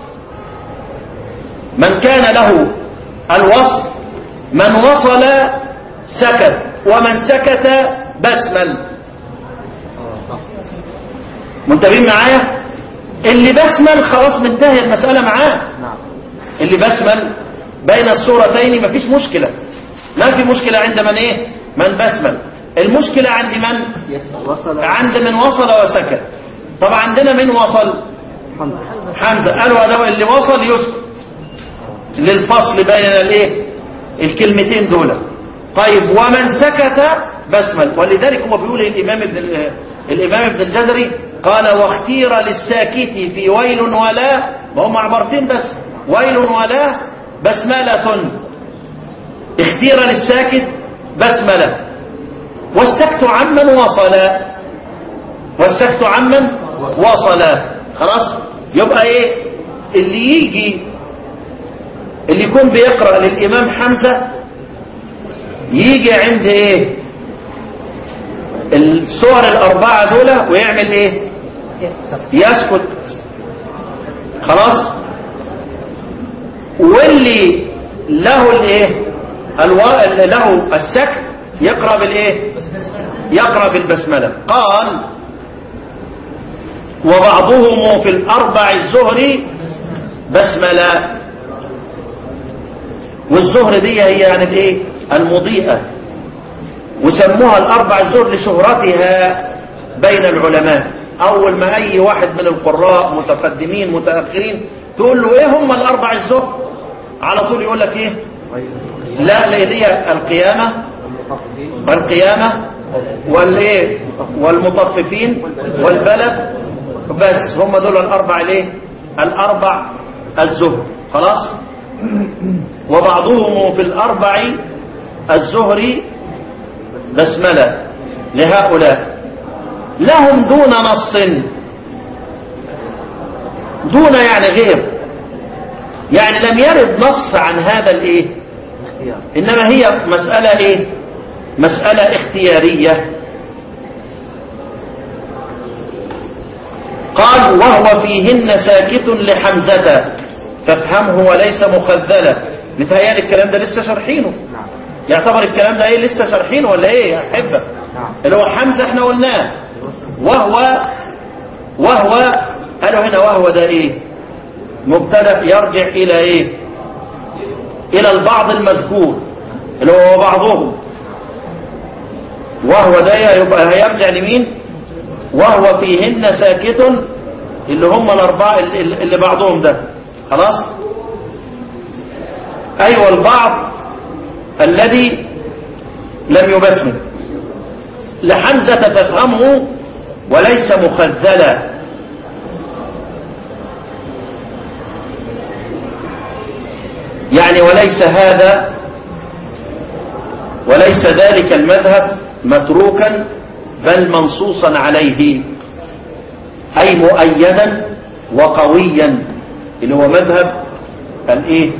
من كان له الوصف من وصل سكت ومن سكت بسمل منتبهين معايا اللي بسمل خلاص منتهي المسألة معاه نعم اللي بسمل بين الصورتين مفيش مشكلة ما في مشكلة عند من ايه من بسمل المشكلة عند من يسأل وصل عند من وصل وسكت طب عندنا من وصل حمزة حمزة قالوا هذا اللي وصل يسكت للفصل بين الايه الكلمتين دول طيب ومن سكت بسمل ولذلك هو بيقول الامام ابن ال- الامام ابن الجزري قال واختير للساكت في ويل ولا ما هم عبارتين بس ويل ولا بسملة اختير للساكت بسملة والسكت عمن وصل والسكت عمن وصل خلاص يبقى ايه اللي يجي اللي يكون بيقرأ للإمام حمزة يجي عند ايه الصور الأربعة دول ويعمل ايه يسكت خلاص واللي له الايه الو... اللي له السكت يقرأ بالايه يقرأ بالبسملة قال وبعضهم في الأربع الزهري بسملة والزهر دي هي يعني الايه المضيئة وسموها الأربع الزهر لشهرتها بين العلماء أول ما أي واحد من القراء متقدمين متأخرين تقول له إيه هم الأربع الزهر على طول يقول لك إيه لا لا هي القيامة والقيامة والايه والمطففين والبلد بس هم دول الاربع ليه الاربع الزهر خلاص وبعضهم في الاربع الزهر بسملة لهؤلاء لهم دون نص دون يعني غير يعني لم يرد نص عن هذا الايه انما هي مسألة ايه مسألة اختيارية قال وهو فيهن ساكت لحمزة فافهمه وليس مخذلة متهيألي الكلام ده لسه شارحينه نعم يعتبر الكلام ده ايه لسه شارحينه ولا ايه يا احبه نعم اللي هو حمزة احنا قلناه وهو وهو قالوا هنا وهو ده ايه مبتدا يرجع الى ايه الى البعض المذكور اللي هو بعضهم وهو ده يبقى هيرجع لمين وهو فيهن ساكت اللي هم الاربعه اللي اللي بعضهم ده خلاص ايوه البعض الذي لم يبسمل لحمزه تفهمه وليس مخذلا يعني وليس هذا وليس ذلك المذهب متروكا بل منصوصا عليه أي مؤيدا وقويا اللي هو مذهب الايه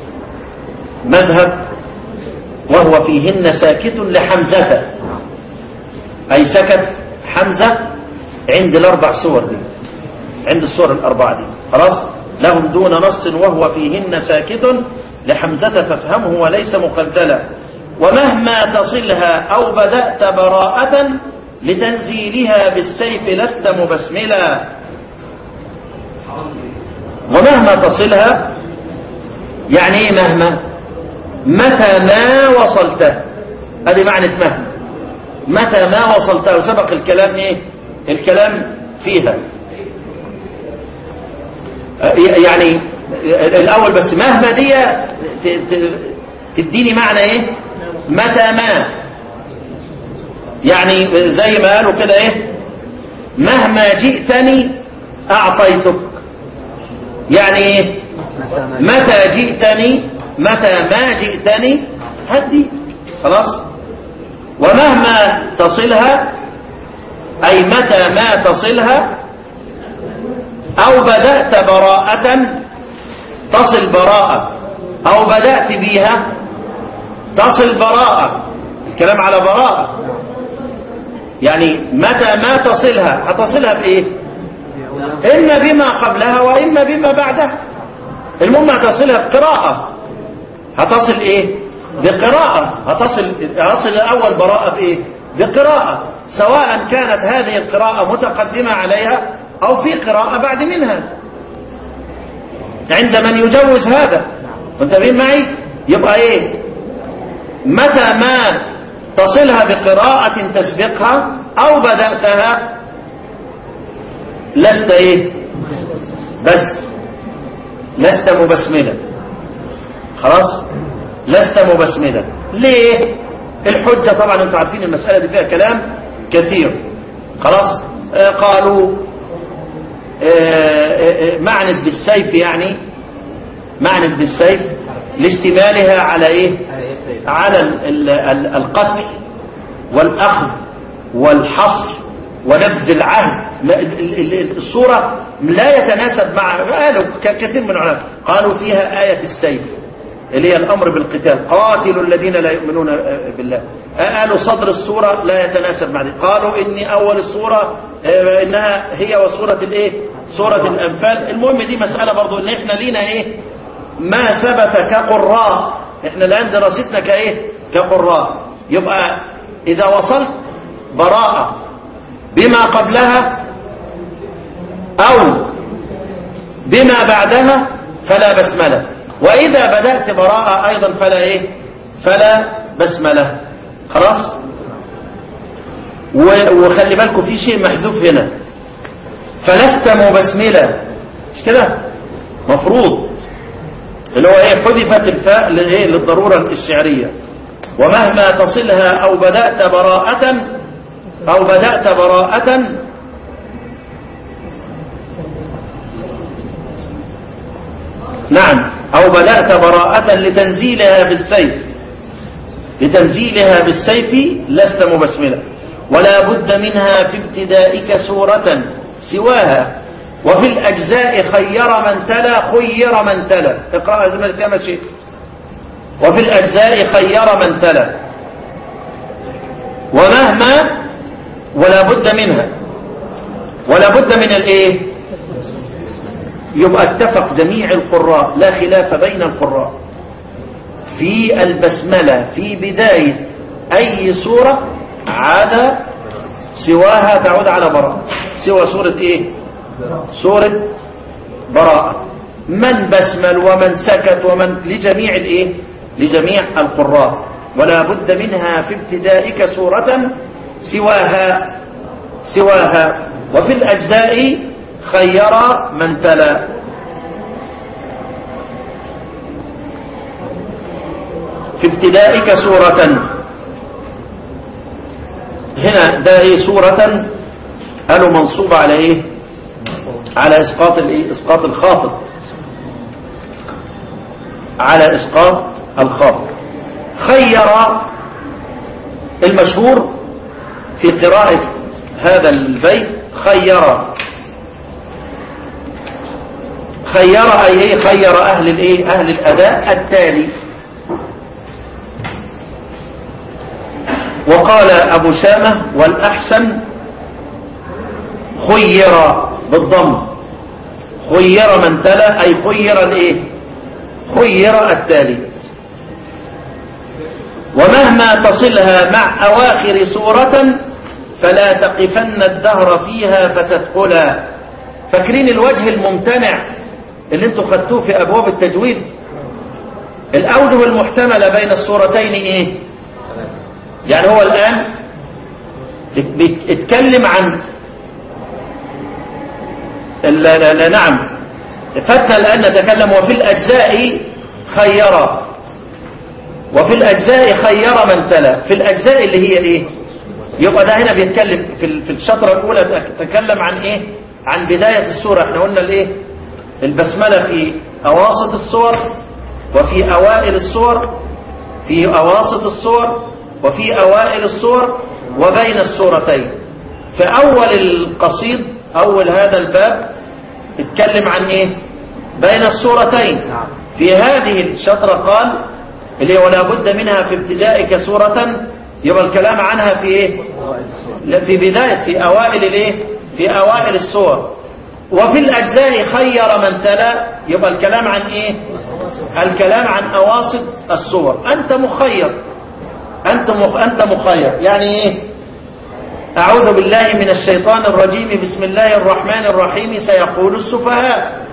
مذهب وهو فيهن ساكت لحمزة أي سكت حمزة عند الأربع صور دي عند الصور الأربعة دي خلاص لهم دون نص وهو فيهن ساكت لحمزة فافهمه وليس مخذلا ومهما تصلها أو بدأت براءة لتنزيلها بالسيف لست مبسملا ومهما تصلها يعني ايه مهما متى ما وصلته هذه معنى مهما متى ما وصلته وسبق الكلام ايه الكلام فيها يعني الاول بس مهما دي ت- ت- تديني معنى ايه متى ما يعني زي ما قالوا كده ايه مهما جئتني اعطيتك يعني ايه متى جئتني متى ما جئتني هدي خلاص ومهما تصلها أي متى ما تصلها أو بدأت براءة تصل براءة أو بدأت بيها تصل براءة الكلام على براءة يعني متى ما تصلها هتصلها بإيه إما بما قبلها وإما بما بعدها المهم هتصلها بقراءة هتصل إيه بقراءة هتصل هتصل الأول براءة بإيه بقراءة سواء كانت هذه القراءة متقدمة عليها أو في قراءة بعد منها عند من يجوز هذا منتبهين معي يبقى ايه متى ما تصلها بقراءة تسبقها او بدأتها لست ايه بس لست مبسملا خلاص لست مبسملا ليه الحجة طبعا انتم عارفين المسألة دي فيها كلام كثير خلاص آه قالوا معنت بالسيف يعني معنت بالسيف لاشتمالها على ايه على ال ال القتل والاخذ والحصر ونبذ العهد الصورة لا يتناسب مع قالوا كثير من العلماء قالوا فيها آية السيف اللي هي الأمر بالقتال قاتلوا الذين لا يؤمنون بالله قالوا صدر الصورة لا يتناسب مع ذلك قالوا إن أول الصورة إنها هي وصورة الإيه سورة الأنفال المهم دي مسألة برضو إن إحنا لينا إيه ما ثبت كقراء إحنا الآن دراستنا كإيه كقراء يبقى إذا وصلت براءة بما قبلها أو بما بعدها فلا بسملة وإذا بدأت براءة أيضا فلا إيه فلا بسملة خلاص وخلي بالكم في شيء محذوف هنا فلست مبسملة مش كده مفروض اللي هو ايه حذفت الفاء لإيه للضرورة الشعرية ومهما تصلها أو بدأت براءة أو بدأت براءة نعم أو بدأت براءة لتنزيلها بالسيف لتنزيلها بالسيف لست مبسملا ولا بد منها في ابتدائك سورة سواها وفي الأجزاء خير من تلا خير من تلا اقرأها زي ما كما شئت وفي الأجزاء خير من تلا ومهما ولا بد منها ولا بد من الايه يبقى اتفق جميع القراء لا خلاف بين القراء في البسملة في بداية أي سورة عاد سواها تعود على براءة سوى سورة ايه سورة براءة من بسمل ومن سكت ومن لجميع الايه لجميع القراء ولا بد منها في ابتدائك سورة سواها سواها وفي الأجزاء خير من تلا في ابتدائك سورة هنا ده ايه سورة قالوا منصوب على ايه على اسقاط الايه اسقاط الخافض على اسقاط الخافض خير المشهور في قراءة هذا البيت خير خير أي إيه خير أهل الإيه أهل الأداء التالي وقال أبو شامة والأحسن خير بالضم خير من تلا أي خير الإيه خير التالي ومهما تصلها مع أواخر سورة فلا تقفن الدهر فيها فتثقلا فاكرين الوجه الممتنع اللي انتوا خدتوه في أبواب التجويد الأوجه المحتملة بين السورتين إيه يعني هو الآن بيتكلم عن لا لا لا نعم فتنا الآن نتكلم وفي الأجزاء خيرا وفي الأجزاء خير من تلا في الأجزاء اللي هي إيه يبقى ده هنا بيتكلم في في الشطرة الأولى تكلم عن إيه عن بداية السورة احنا قلنا الإيه البسملة في أواسط السور وفي أوائل السور في أواسط السور وفي أوائل السور وبين السورتين في أول القصيد أول هذا الباب اتكلم عن إيه بين السورتين في هذه الشطرة قال اللي ولا بد منها في ابتدائك سورة يبقى الكلام عنها في إيه لا، في بداية في أوائل الايه في أوائل السور وفي الأجزاء خير من تلا يبقى الكلام عن ايه الكلام عن أواسط السور أنت مخير أنت مخ... أنت مخير يعني ايه أعوذ بالله من الشيطان الرجيم بسم الله الرحمن الرحيم سيقول السفهاء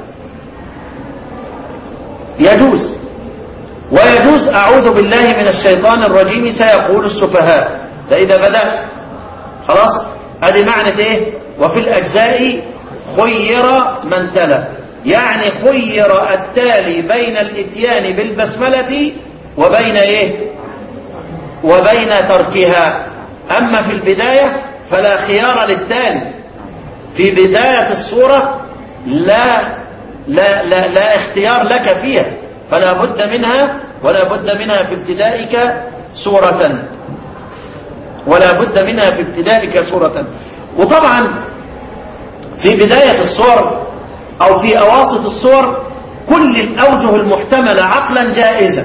يجوز ويجوز أعوذ بالله من الشيطان الرجيم سيقول السفهاء ده إذا بدأت خلاص هذه معنى إيه وفي الأجزاء خير من تلا يعني خير التالي بين الاتيان بالبسملة وبين إيه وبين تركها أما في البداية فلا خيار للتالي في بداية الصورة لا لا لا, لا اختيار لك فيها فلا بد منها ولا بد منها في ابتدائك سورة ولا بد منها في ابتدائك سورة وطبعا في بداية الصور أو في أواسط الصور كل الأوجه المحتملة عقلا جائزة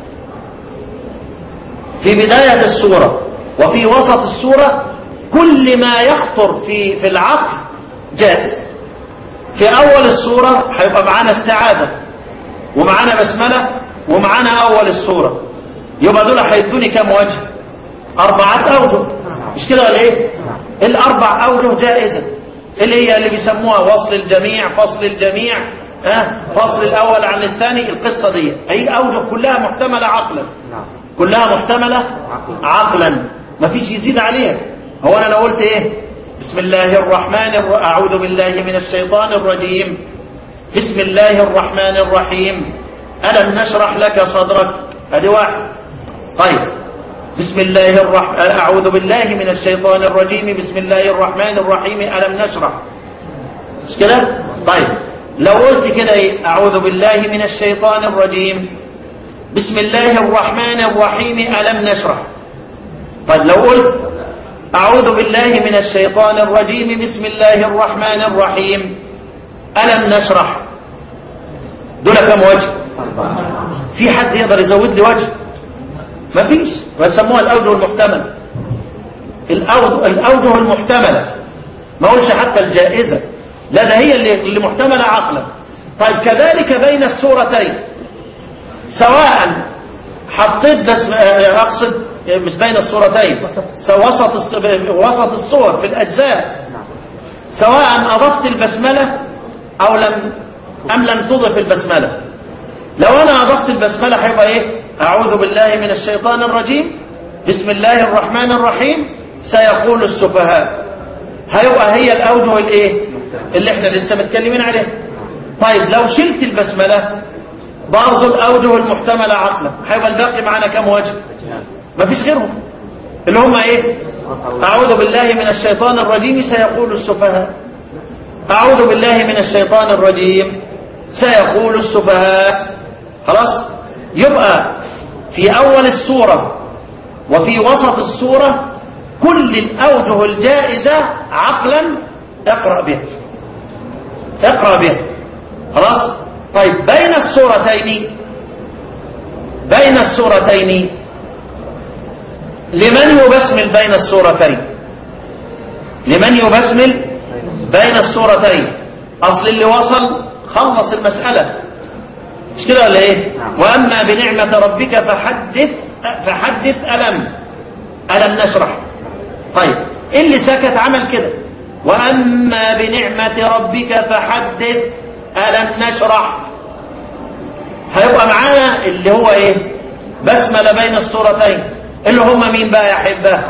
في بداية السورة وفي وسط السورة كل ما يخطر في في العقل جائز في أول السورة هيبقى معانا استعاذة ومعانا بسملة ومعانا أول السورة يبقى دول هيدوني كام وجه أربعة أوجه مش كده ولا إيه الأربع أوجه جائزة اللي هي اللي بيسموها وصل الجميع فصل الجميع ها فصل الأول عن الثاني القصة دي هي أوجه كلها محتملة عقلا كلها محتملة عقلا ما فيش يزيد عليها هو أنا لو قلت إيه بسم الله الرحمن الر... أعوذ بالله من الشيطان الرجيم بسم الله الرحمن الرحيم ألم نشرح لك صدرك هذه واحد طيب بسم الله الرحمن أعوذ بالله من الشيطان الرجيم بسم الله الرحمن الرحيم ألم نشرح مش كده طيب لو قلت كده إيه أعوذ بالله من الشيطان الرجيم بسم الله الرحمن الرحيم ألم نشرح طيب لو قلت أعوذ بالله من الشيطان الرجيم بسم الله الرحمن الرحيم ألم نشرح دول كم وجه في حد يقدر يزود لي وجه مفيش ويسموها الأوجه المحتملة الأوجه, الأوجه المحتملة ما اقولش حتى الجائزة لا ده هي اللي, اللي محتملة عقلا طيب كذلك بين السورتين سواء حطيت بس أقصد مش بين السورتين وسط وسط الصور في الأجزاء سواء أضفت البسملة أو لم أم لم تضف البسملة لو أنا أضفت البسملة هيبقى إيه أعوذ بالله من الشيطان الرجيم بسم الله الرحمن الرحيم سيقول السفهاء هيبقى هي الأوجه الإيه اللي احنا لسه متكلمين عليها طيب لو شلت البسملة برضه الأوجه المحتملة عقلا هيبقى الباقي معنا كم وجه مفيش غيرهم اللي هم ايه أعوذ بالله من الشيطان الرجيم سيقول السفهاء أعوذ بالله من الشيطان الرجيم سيقول السفهاء خلاص يبقى في أول السورة وفي وسط السورة كل الأوجه الجائزة عقلا اقرأ بها اقرأ بها خلاص طيب بين السورتين بين السورتين لمن يبسمل بين السورتين لمن يبسمل بين السورتين أصل اللي وصل خلص المسألة مش كده ولا ايه وأما بنعمة ربك فحدث فحدث ألم ألم نشرح طيب اللي سكت عمل كده وأما بنعمة ربك فحدث ألم نشرح هيبقى معانا اللي هو ايه بسملة بين السورتين اللي هم مين بقى يا حبه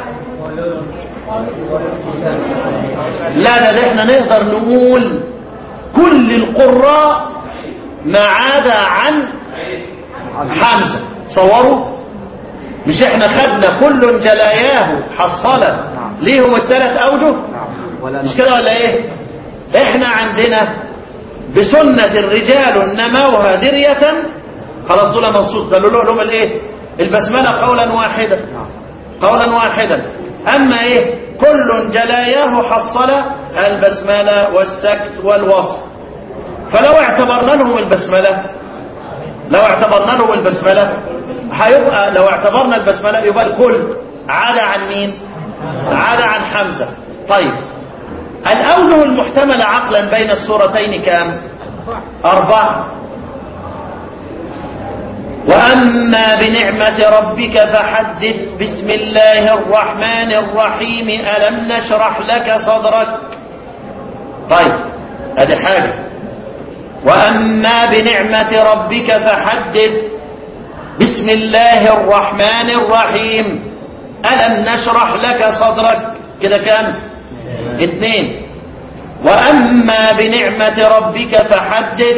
لا ده, ده احنا نقدر نقول كل القراء ما عدا عن حمزة صوروا مش احنا خدنا كل جلاياه حصلا ليهم الثلاث اوجه مش كده ولا ايه احنا عندنا بسنة الرجال نموها درية خلاص دول منصوص دلوا لهم الايه البسملة قولا واحدا قولا واحدا اما ايه كل جلاياه حصل البسملة والسكت والوصف فلو اعتبرنا لهم البسملة لو اعتبرنا لهم البسملة هيبقى لو اعتبرنا البسملة يبقى الكل عدا عن مين عدا عن حمزة طيب الأوجه المحتملة عقلا بين السورتين كام أربعة وأما بنعمة ربك فحدث بسم الله الرحمن الرحيم ألم نشرح لك صدرك طيب هذه حاجة وأما بنعمة ربك فحدث بسم الله الرحمن الرحيم ألم نشرح لك صدرك كده كام اثنين وأما بنعمة ربك فحدث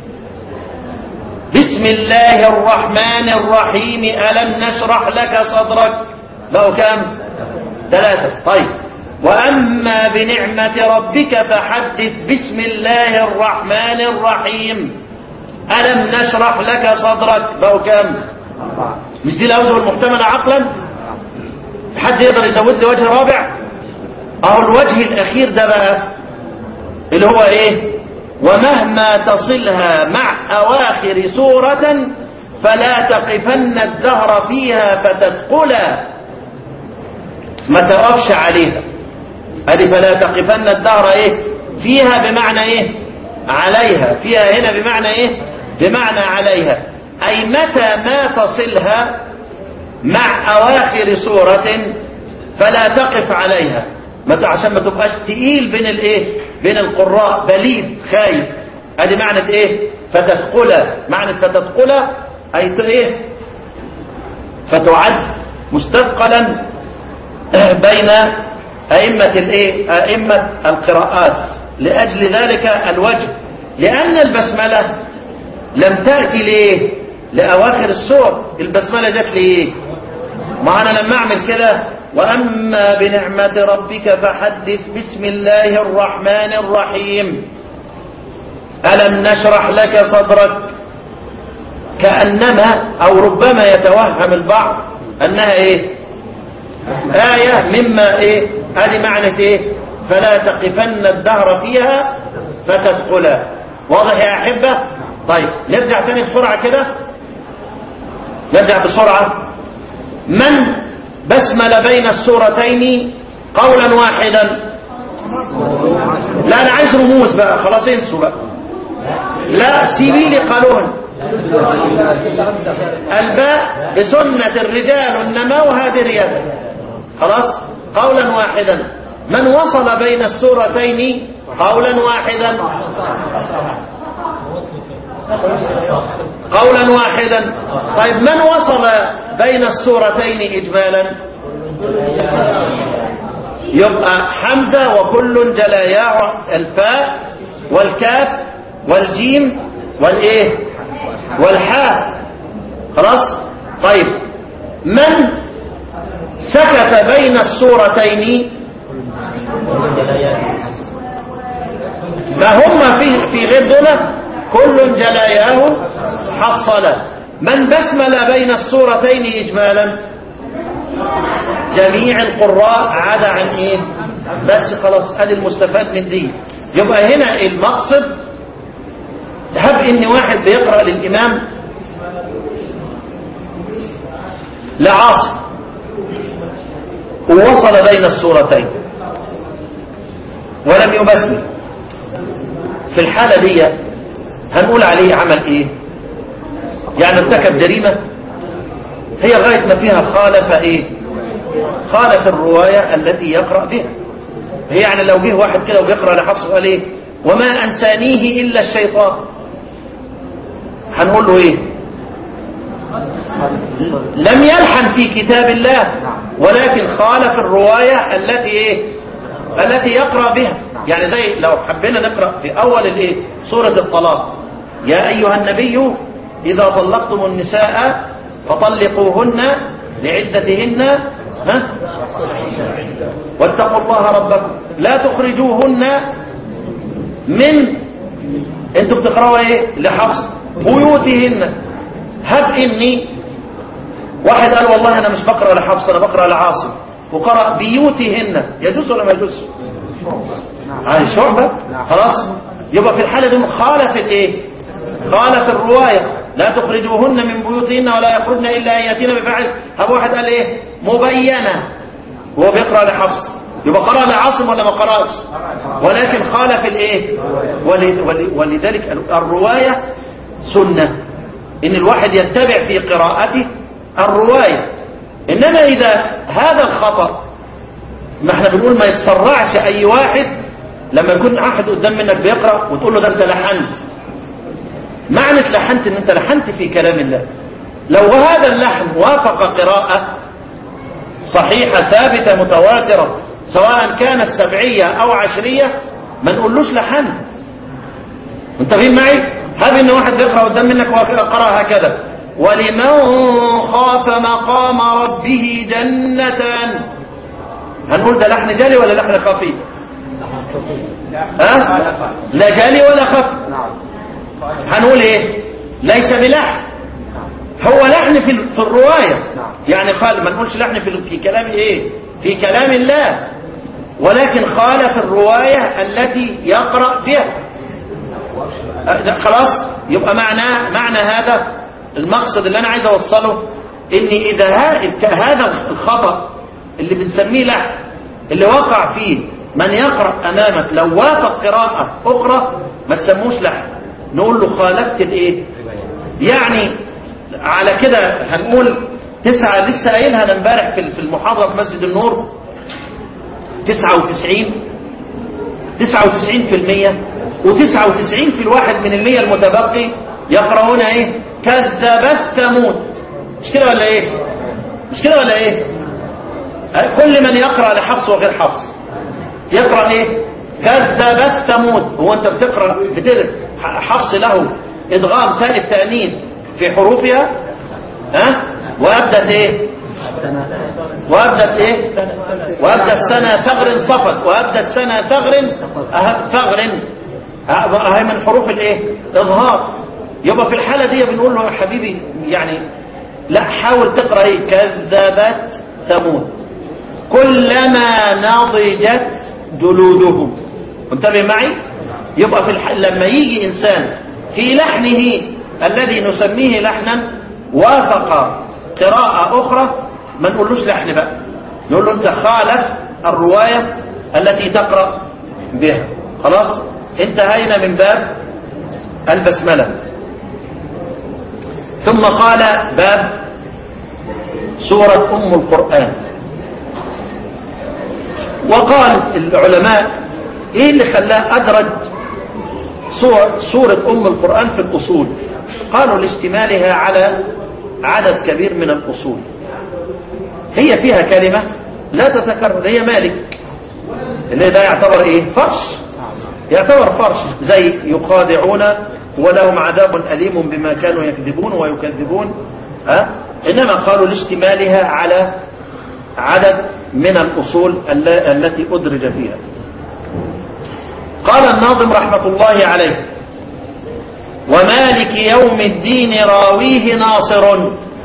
بسم الله الرحمن الرحيم ألم نشرح لك صدرك بقوا كام ثلاثة طيب وأما بنعمة ربك فحدث بسم الله الرحمن الرحيم ألم نشرح لك صدرك بقوا كام مش دي الأوجه المحتملة عقلا حد يقدر يزود لي وجه رابع اهو الوجه الاخير ده بقى اللي هو ايه ومهما تصلها مع اواخر سورة فلا تقفن الدهر فيها فتثقلا ما تقفش عليها ادي فلا تقفن الدهر ايه فيها بمعنى ايه عليها فيها هنا بمعنى ايه بمعنى عليها اي متى ما تصلها مع اواخر سورة فلا تقف عليها متى عشان ما تبقاش تقيل بين الايه بين القراء بليد خايف ادي معنى ايه فتثقل معنى فتثقل اي ت- ايه فتعد مستثقلا بين ائمه الايه ائمه القراءات لاجل ذلك الوجه لان البسمله لم تاتي ليه لاواخر السور البسمله جت ليه ما انا لما اعمل كده واما بنعمه ربك فحدث بسم الله الرحمن الرحيم الم نشرح لك صدرك كانما او ربما يتوهم البعض انها ايه ايه مما ايه هذه معنى ايه فلا تقفن الدهر فيها فتثقلا واضح يا احبه طيب نرجع تاني بسرعه كده نرجع بسرعه من بسمل بين السورتين قولا واحدا لا انا عايز رموز بقى خلاص انسوا بقى لا سيبي لي قانون الباء بسنة الرجال النمو هذه رياضة خلاص قولا واحدا من وصل بين السورتين قولا واحدا قولا واحدا طيب من وصل بين السورتين إجمالا يبقى حمزة وكل جلاياه الفاء والكاف والجيم والايه والحاء خلاص طيب من سكت بين السورتين ما هم في في غير دول كل جلاياه حصل من بسمل بين السورتين إجمالا جميع القراء عدا عن إيه بس خلاص ادي المستفاد من دي يبقى هنا المقصد هب ان واحد بيقرأ للإمام لعاصم ووصل بين السورتين ولم يبسمل في الحالة دي هنقول عليه عمل ايه يعني ارتكب جريمة هي غاية ما فيها خالف ايه خالف الرواية التي يقرأ بها هي يعني لو جه واحد كده وبيقرأ لحفص وقال ايه وما انسانيه الا الشيطان هنقول له ايه لم يلحن في كتاب الله ولكن خالف الرواية التي ايه التي يقرأ بها يعني زي لو حبينا نقرأ في اول الايه سورة الطلاق يا ايها النبي اذا طلقتم النساء فطلقوهن لعدتهن ها واتقوا الله ربكم لا تخرجوهن من انتوا بتقرأوا ايه لحفص بيوتهن هب اني واحد قال والله انا مش بقرأ لحفص انا بقرأ لعاصم وقرأ بيوتهن يجوز ولا ما يجوز هاي شعبة خلاص يبقى في الحالة دي خالف الايه خالف الرواية لا تخرجوهن من بيوتهن ولا يخرجن الا ان ياتين بفعل هب واحد قال ايه مبينة وهو بيقرأ لحفص يبقى قرأ لعاصم ولا ما قرأش ولكن خالف الايه ول- ول- ولذلك الرواية سنة ان الواحد يتبع في قراءته الرواية انما اذا هذا الخطأ ما احنا بنقول ما يتسرعش اي واحد لما يكون احد قدام منك بيقرأ وتقول له ده انت لحنت معنى لحنت ان انت لحنت في كلام الله لو هذا اللحن وافق قراءة صحيحة ثابتة متواترة سواء كانت سبعية او عشرية ما نقولوش لحنت منتبهين معي هذا ان واحد بيقرأ قدام منك وقرأ هكذا ولمن خاف مقام ربه جنتان هنقول ده لحن جالي ولا لحن خفي ها لا جالي ولا خفي هنقول ايه ليس بلحن هو لحن في في الرواية يعني قال ما نقولش لحن في في كلام ايه في كلام الله ولكن خالف الرواية التي يقرأ بها أه، خلاص يبقى معناه معنى هذا المقصد اللي انا عايز اوصله ان اذا ها- هذا الخطأ اللي بنسميه لحن اللي وقع فيه من يقرأ امامك لو وافق قراءة اخرى ما تسموش لحن نقول له خالفت الايه يعني على كده هنقول تسعة لسه قايلها انا امبارح في في المحاضرة في مسجد النور تسعة وتسعين تسعة وتسعين في المية وتسعة وتسعين في الواحد من المية المتبقي يقرؤون ايه كذبت ثمود مش كده ولا ايه مش كده ولا ايه أه، كل من يقرأ لحفص وغير حفص يقرأ ايه كذبت ثمود هو انت بتقرأ بتقرأ حفص له ادغام تاء التأنيث في حروفها ها وابدت ايه وابدت ايه وابدت سنة ثغر صفت وابدت سنة ثغر أه- ثغر أه- اهي من حروف الايه اظهار يبقى في الحالة دي بنقول له يا حبيبي يعني لا حاول تقرأ ايه كذبت ثمود كلما نضجت جلودهم انتبه معي يبقى في الح... لما يجي انسان في لحنه الذي نسميه لحنا وافق قراءة اخرى ما نقولوش لحن بقى نقول له انت خالف الرواية التي تقرأ بها خلاص انتهينا من باب البسملة ثم قال باب سورة أم القرآن وقال العلماء ايه اللي خلاه ادرج سورة, سورة ام القرآن في الاصول قالوا لاشتمالها على عدد كبير من الاصول هي فيها كلمة لا تتكرر هي مالك اللي ده يعتبر ايه فرش يعتبر فرش زي يخادعون ولهم عذاب أليم بما كانوا يكذبون ويكذبون أه؟ إنما قالوا لاشتمالها على عدد من الأصول الل- التي أدرج فيها قال الناظم رحمة الله عليه ومالك يوم الدين راويه ناصر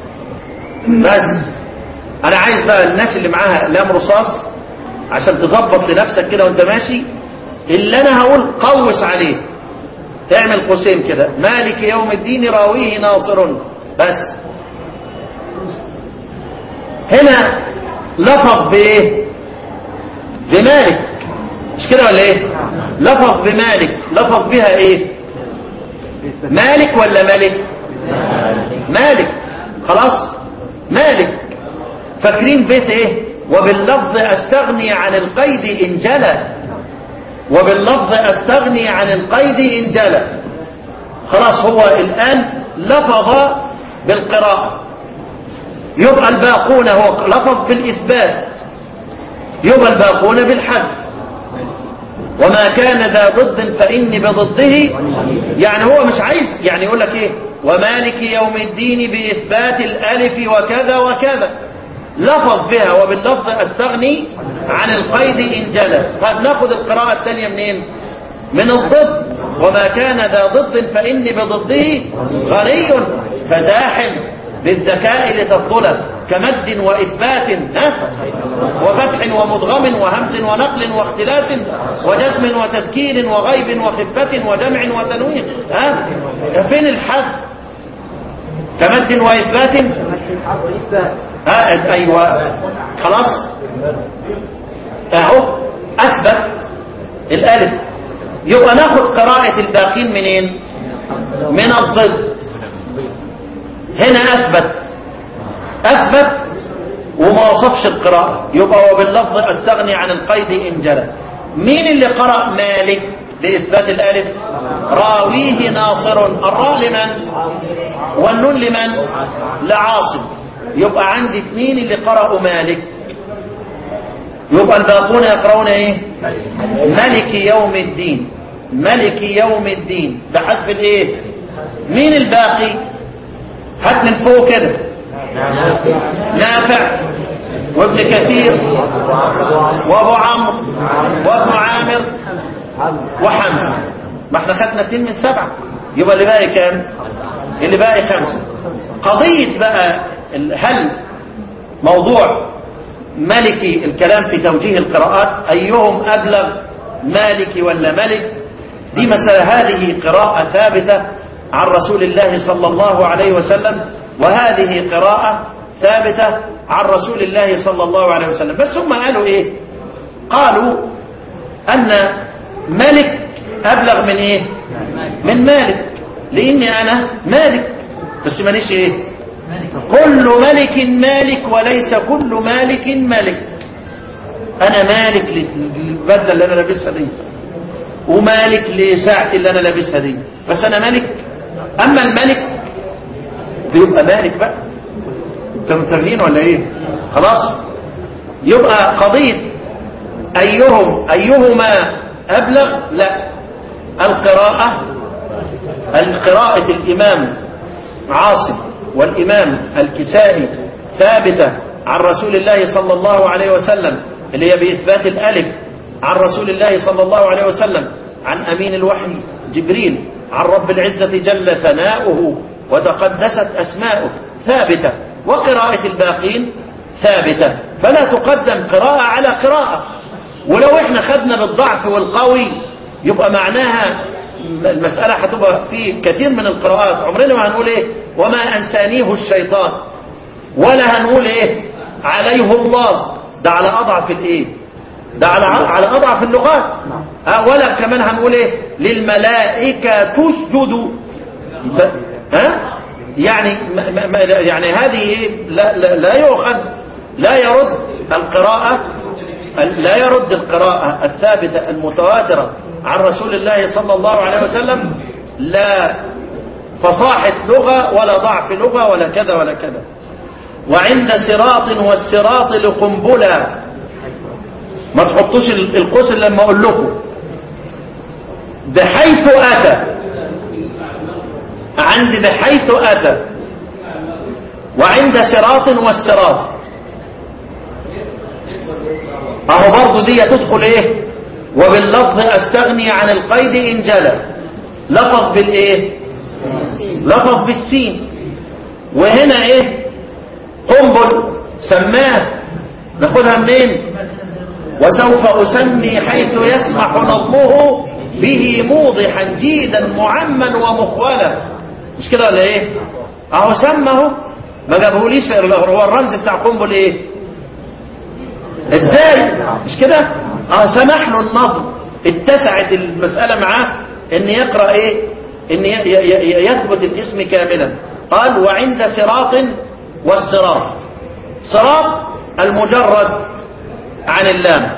بس أنا عايز بقى الناس اللي معاها أقلام رصاص عشان تظبط لنفسك كده وانت ماشي اللي أنا هقول قوس عليه تعمل قوسين كده مالك يوم الدين راويه ناصر بس هنا لفظ بايه بمالك مش كده ولا ايه لفظ بمالك لفظ بها ايه مالك ولا ملك مالك خلاص مالك فاكرين بيت ايه وباللفظ استغني عن القيد ان جلى وباللفظ استغني عن القيد ان جلى خلاص هو الان لفظ بالقراءه يبقى الباقون هو لفظ بالإثبات يبقى الباقون بالحذف وما كان ذا ضد فإني بضده يعني هو مش عايز يعني يقول لك ايه ومالك يوم الدين بإثبات الألف وكذا وكذا لفظ بها وباللفظ أستغني عن القيد إن جلى قد ناخذ القراءة الثانية منين من الضد وما كان ذا ضد فإني بضده غني فزاحم بالذكاء لتفضله كمد وإثبات ها؟ وفتح ومدغم وهمز ونقل واختلاف وجزم وتذكير وغيب وخفة وجمع وتنوين ها؟ فين الحذف كمد وإثبات آه ايوه خلاص اهو اثبت الالف يبقى ناخد قراءة الباقين منين من الضد هنا اثبت اثبت وما وصفش القراءة يبقى وباللفظ استغني عن القيد ان جرى مين اللي قرأ مالك بإثبات الألف راويه ناصر الراء لمن والنون لمن لعاصم يبقى عندي اثنين اللي قرأوا مالك يبقى الباقون يقرؤون ايه ملك يوم الدين ملك يوم الدين بحذف الايه مين الباقي هات من فوق كده نافع وابن كثير وابو عمرو وابن عامر وحمزه ما احنا خدنا اتنين من سبعه يبقى اللي باقي كام اللي باقي خمسه قضيه بقى ال- هل موضوع ملكي الكلام في توجيه القراءات أيهم أبلغ مالكي ولا ملك دي مسألة هذه قراءة ثابتة عن رسول الله صلى الله عليه وسلم وهذه قراءة ثابتة عن رسول الله صلى الله عليه وسلم بس هم قالوا إيه قالوا أن ملك أبلغ من إيه من مالك لأني أنا مالك بس ماليش إيه كل ملك مالك وليس كل مالك ملك انا مالك للبدله اللي انا لابسها دي ومالك لساعتي اللي انا لابسها دي بس انا ملك اما الملك بيبقى مالك بقى انت متفقين ولا ايه خلاص يبقى قضيه ايهم ايهما ابلغ لا القراءه القراءه الامام عاصم والإمام الكسائي ثابتة عن رسول الله صلى الله عليه وسلم اللي هي بإثبات الألف عن رسول الله صلى الله عليه وسلم عن أمين الوحي جبريل عن رب العزة جل ثناؤه وتقدست أسماؤه ثابتة وقراءة الباقين ثابتة فلا تقدم قراءة على قراءة ولو احنا خدنا بالضعف والقوي يبقى معناها المسألة هتبقى في كثير من القراءات عمرنا ما هنقول ايه وما أنسانيه الشيطان ولا هنقول ايه عليه الله ده على أضعف الايه ده على على أضعف اللغات ها ولا كمان هنقول ايه للملائكة تسجد ب- ها يعني ما ما ما- يعني هذه ايه لا لا, لا يؤخذ لا يرد القراءة لا يرد القراءة الثابتة المتواترة عن رسول الله صلى الله عليه وسلم لا فصاحة لغة ولا ضعف لغة ولا كذا ولا كذا وعند صراط والصراط لقنبلة ما تحطوش ال- القوس إلا لما اقول لكم بحيث اتى عند بحيث اتى وعند صراط والصراط اهو برضه دي تدخل ايه وباللفظ استغني عن القيد ان جلى لفظ بالايه لفظ بالسين وهنا ايه قنبل سماه ناخدها منين وسوف اسمي حيث يسمح نظمه به موضحا جيدا معما ومخولا مش كده ولا ايه اهو سمه ما جابهوليش هو الرمز بتاع قنبل ايه ازاي مش كده اه سمح له النظم اتسعت المسألة معاه ان يقرأ ايه ان ي- ي- ي- يثبت الاسم كاملا قال وعند صراط والصراط صراط المجرد عن اللام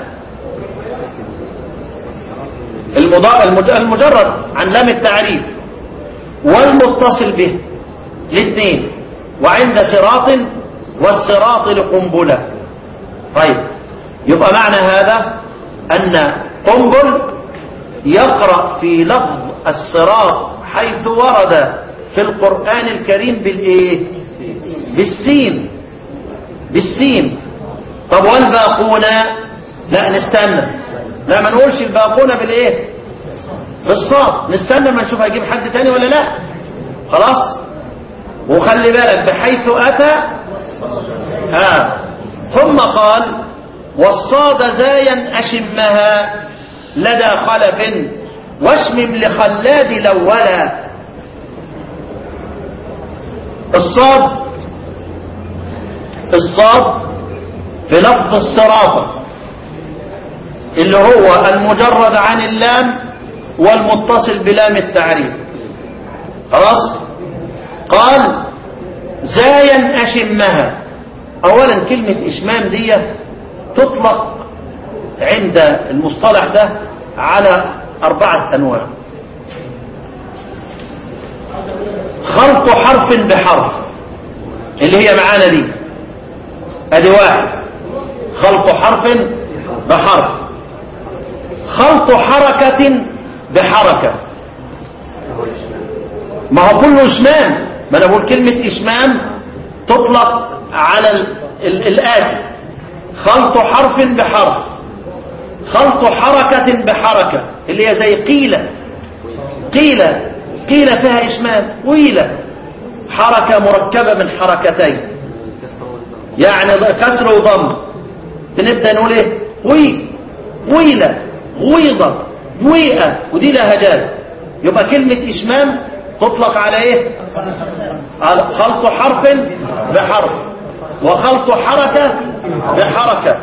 المضا- المج- المجرد عن لام التعريف والمتصل به الاثنين وعند صراط والصراط لقنبله طيب يبقى معنى هذا أن قنبل يقرأ في لفظ الصراط حيث ورد في القرآن الكريم بالإيه بالسين بالسين طب والباقون لا نستنى لا ما نقولش الباقون بالإيه بالصاد نستنى ما نشوف هيجيب حد تاني ولا لا خلاص وخلي بالك بحيث أتى ها ثم قال والصاد زايا أشمها لدى خلف واشمم لخلاد لولا الصاد في لفظ الصراط اللي هو المجرد عن اللام والمتصل بلام التعريف خلاص قال زايا أشمها أولا كلمة إشمام دي تطلق عند المصطلح ده على أربعة أنواع خلط حرف بحرف اللي هي معانا دي ادي واحد خلط حرف بحرف خلط حركة بحركة ما هو كله اشمام ما انا بقول كلمة اشمام تطلق على ال ال الآتي خلط حرف بحرف خلط حركة بحركة اللي هي زي قيلة قيلة قيلة فيها إشمام ويلة حركة مركبة من حركتين يعني كسر وضم بنبدأ نقول ايه وي ويلة غويضة ويئة ودي لهجات يبقى كلمة إشمام تطلق على ايه على خلط حرف بحرف وخلط حركة بحركة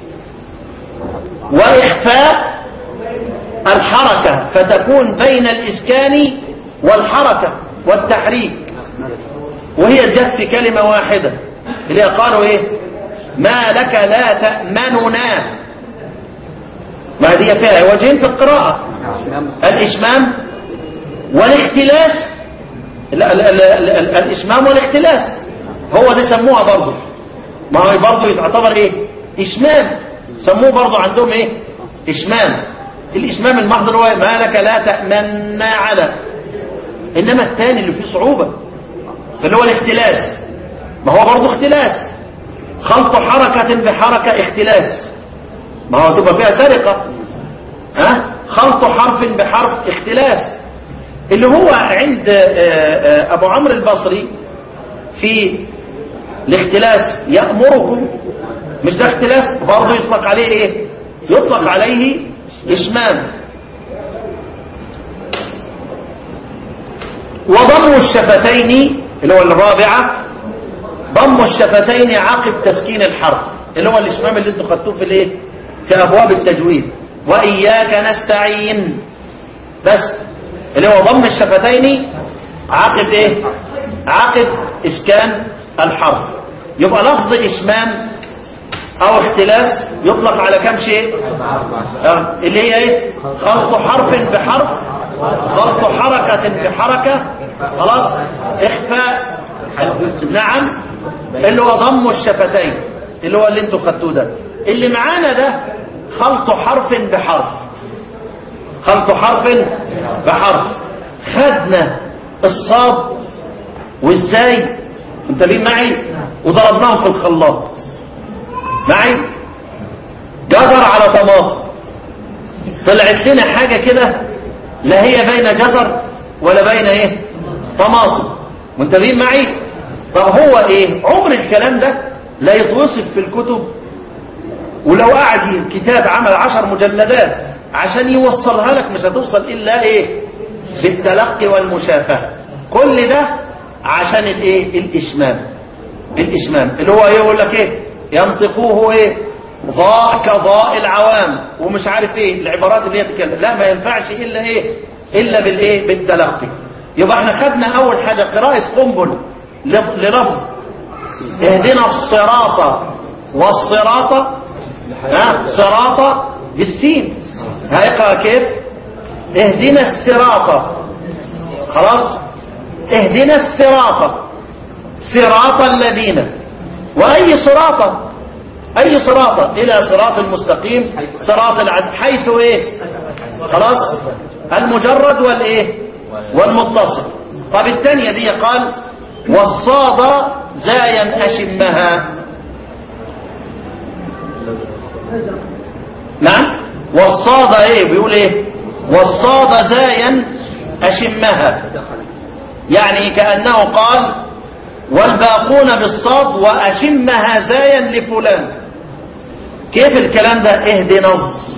وإخفاء الحركة فتكون بين الإسكان والحركة والتحريك وهي جت في كلمة واحدة اللي قالوا ايه ما لك لا تأمننا ما هذه فيها وجهين في القراءة الإشمام والاختلاس لا لا لا لا الإشمام والاختلاس هو ده سموها برضه ما هو برضه يعتبر ايه إشمام سموه برضه عندهم ايه إشمام الإشمام المحض هو ما لك لا تأمنا على إنما الثاني اللي فيه صعوبة فاللي هو الاختلاس ما هو برضه اختلاس خلط حركة بحركة اختلاس ما هو تبقى فيها سرقة ها خلط حرف بحرف اختلاس اللي هو عند أبو عمرو البصري في الاختلاس يأمركم مش ده اختلاس برضه يطلق عليه ايه يطلق عليه إشمام وضم الشفتين اللي هو الرابعة ضم الشفتين عقب تسكين الحرف اللي هو الإشمام اللي انتوا خدتوه في الايه في أبواب التجويد وإياك نستعين بس اللي هو ضم الشفتين عقب ايه عقب إسكان الحرف يبقى لفظ إشمام أو اختلاس يطلق على كم شيء آه. اللي هي ايه خلط حرف بحرف خلط حركة بحركة خلاص اخفاء نعم اللي هو ضم الشفتين اللي هو اللي انتوا خدتوه ده اللي معانا ده خلط حرف بحرف خلط حرف بحرف خدنا الصاد والزاي انتبهين معي وضربناهم في الخلاط معي جزر على طماطم طلعت لنا حاجة كده لا هي بين جزر ولا بين ايه طماطم منتبهين معي طب هو ايه عمر الكلام ده لا يتوصف في الكتب ولو قعد الكتاب عمل عشر مجلدات عشان يوصلها لك مش هتوصل الا ايه بالتلقي والمشافهة كل ده عشان الايه الاشمام الاشمام اللي هو يقول لك ايه ينطقوه ايه ضاء كضاء العوام ومش عارف ايه العبارات اللي هي تتكلم لا ما ينفعش الا ايه الا بالايه بالتلقي يبقى احنا خدنا اول حاجه قراءه قنبل للفظ اهدنا الصراط والصراط ها صراط بالسين هيقرا كيف اهدنا الصراط خلاص اهدنا الصراط صراط الذين واي صراط اي صراط الى صراط المستقيم صراط العزيز حيث ايه خلاص المجرد والايه والمتصل طب الثانيه دي قال والصاد زايا اشمها نعم والصاد ايه بيقول ايه والصاد زايا اشمها يعني كانه قال والباقون بالصاد واشمها زايا لفلان كيف الكلام ده اهدنا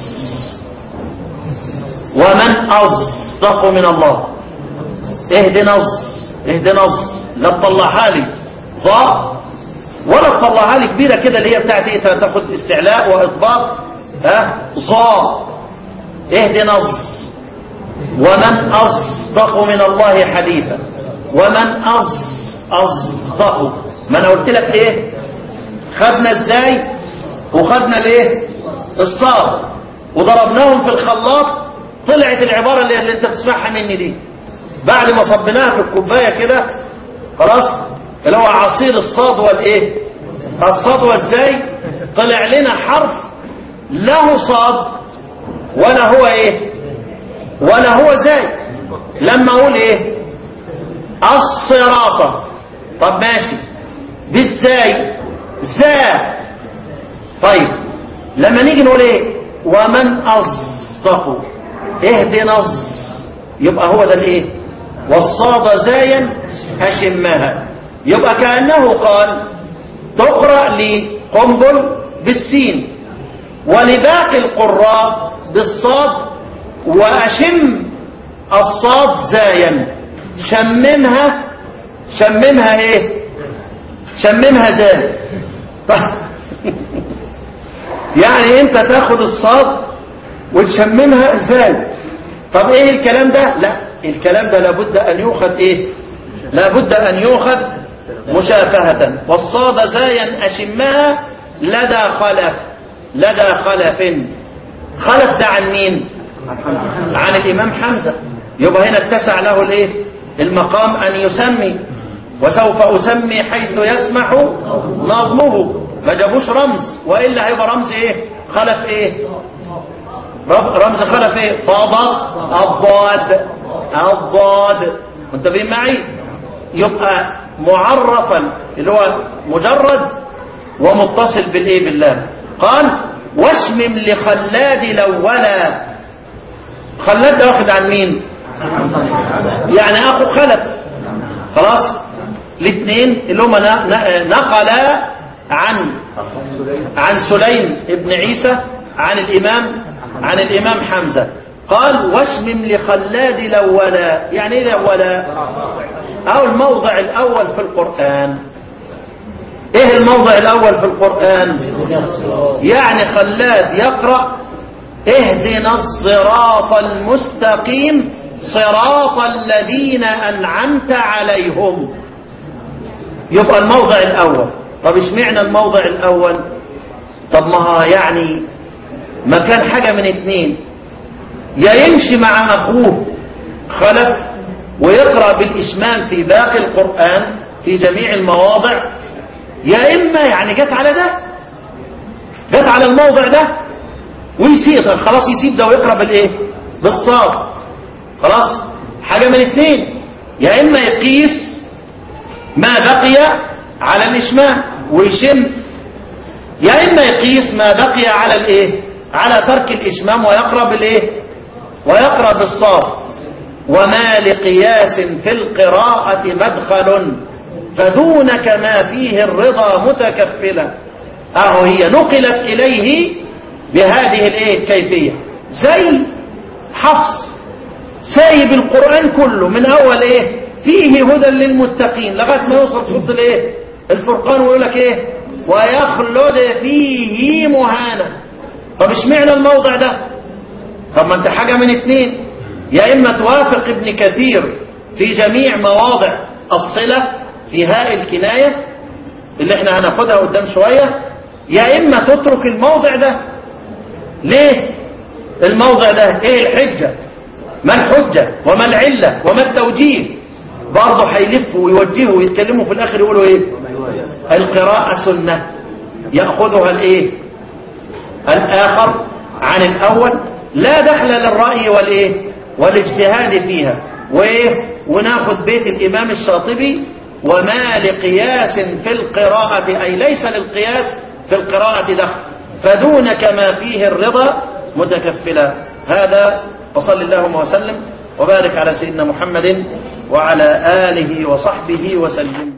ومن اصدق من الله اهدنا اهدنا لا تطلعها لي ضاء ولا تطلعها لي كبيرة كده اللي هي بتاعت ايه تاخد استعلاء واطباق ها ظا اهدنا الظ ومن أصدق من الله حديثا ومن أص أصدق ما أنا قلت لك إيه خدنا إزاي وخدنا الإيه الصاد وضربناهم في الخلاط طلعت العبارة اللي, اللي أنت بتسمعها مني دي بعد ما صبناها في الكوباية كده خلاص اللي هو عصير الصاد والإيه الصاد والزاي طلع لنا حرف له صاد ولا هو إيه ولا هو زي لما اقول ايه الصراط طب ماشي بالزاي زا طيب لما نيجي نقول ايه ومن اصدق اهدنا الص يبقى هو ده الايه والصاد زايا اشمها يبقى كانه قال تقرا لقنبل بالسين ولباقي القراء بالصاد وأشم الصاد زايا شممها شممها ايه شممها زاي يعني انت تاخد الصاد وتشممها زاي طب ايه الكلام ده لا الكلام ده لابد ان يؤخذ ايه لابد ان يؤخذ مشافهة والصاد زايا اشمها لدى خلف لدى خلف خلف ده عن مين عن الإمام حمزة يبقى هنا اتسع له الايه المقام أن يسمي وسوف أسمي حيث يسمح نظمه ما جابوش رمز وإلا هيبقى رمز ايه خلف ايه رمز خلف ايه فاضل الضاد الضاد منتبهين معي يبقى معرفا اللي هو مجرد ومتصل بالايه بالله قال واشمم لخلاد لولا خلاد ده واخد عن مين يعني اخو خلف خلاص الاثنين اللي هم نقل عن عن سليم ابن عيسى عن الامام عن الامام حمزه قال واشمم لخلاد لولا يعني ايه لولا او الموضع الاول في القران ايه الموضع الاول في القران يعني خلاد يقرا اهدنا الصراط المستقيم صراط الذين أنعمت عليهم يبقى الموضع الأول طب اشمعنى الموضع الأول طب ما يعني ما كان حاجة من اتنين يا يمشي مع أخوه خلف ويقرأ بالإشمام في باقي القرآن في جميع المواضع يا إما يعني جت على ده جت على الموضع ده ويسيب خلاص يسيب ده ويقرا بالايه بالصاد خلاص حاجه من اثنين يا اما يقيس ما بقي على الاشمام ويشم يا اما يقيس ما بقي على الايه على ترك الاشمام ويقرا بالايه ويقرا بالصاد وما لقياس في القراءة مدخل فدونك ما فيه الرضا متكفلا اهو هي نقلت اليه بهذه الايه الكيفية زي حفص سايب القرآن كله من اول ايه فيه هدى للمتقين لغاية ما يوصل صوت الايه الفرقان ويقول لك ايه ويخلد فيه مهانا طب اشمعنى الموضع ده طب ما انت حاجة من اتنين يا اما توافق ابن كثير في جميع مواضع الصلة في هاء الكناية اللي احنا هناخدها قدام شوية يا اما تترك الموضع ده ليه الموضع ده ايه الحجة ما الحجة وما العلة وما التوجيه برضه هيلفوا ويوجهوا ويتكلموا في الاخر يقولوا ايه القراءة سنة يأخذها الايه الاخر عن الاول لا دخل للرأي والايه والاجتهاد فيها وايه وناخذ بيت الامام الشاطبي وما لقياس في القراءة اي ليس للقياس في القراءة دخل فدونك ما فيه الرضا متكفلا هذا وصل اللهم وسلم وبارك على سيدنا محمد وعلى آله وصحبه وسلم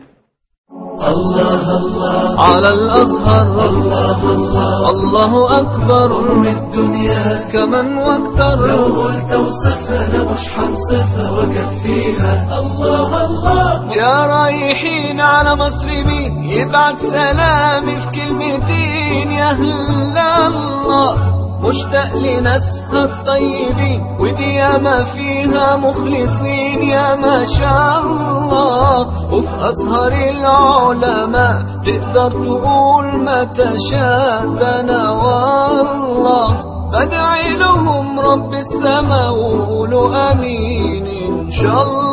الله الله على الأزهر الله الله الله أكبر من الدنيا كمن واكتر لو قلت وصفها انا مش هنصفها وكفيها الله الله يا رايحين على مصر مين يبعت سلامي في كلمتين يا أهل الله مشتاق لناسها الطيبين ودي ياما فيها مخلصين يا ما شاء الله وفي أزهر العلماء تقدر تقول ما تشاء ده أنا والله بدعي لهم رب السماء وقولوا أمين إن شاء الله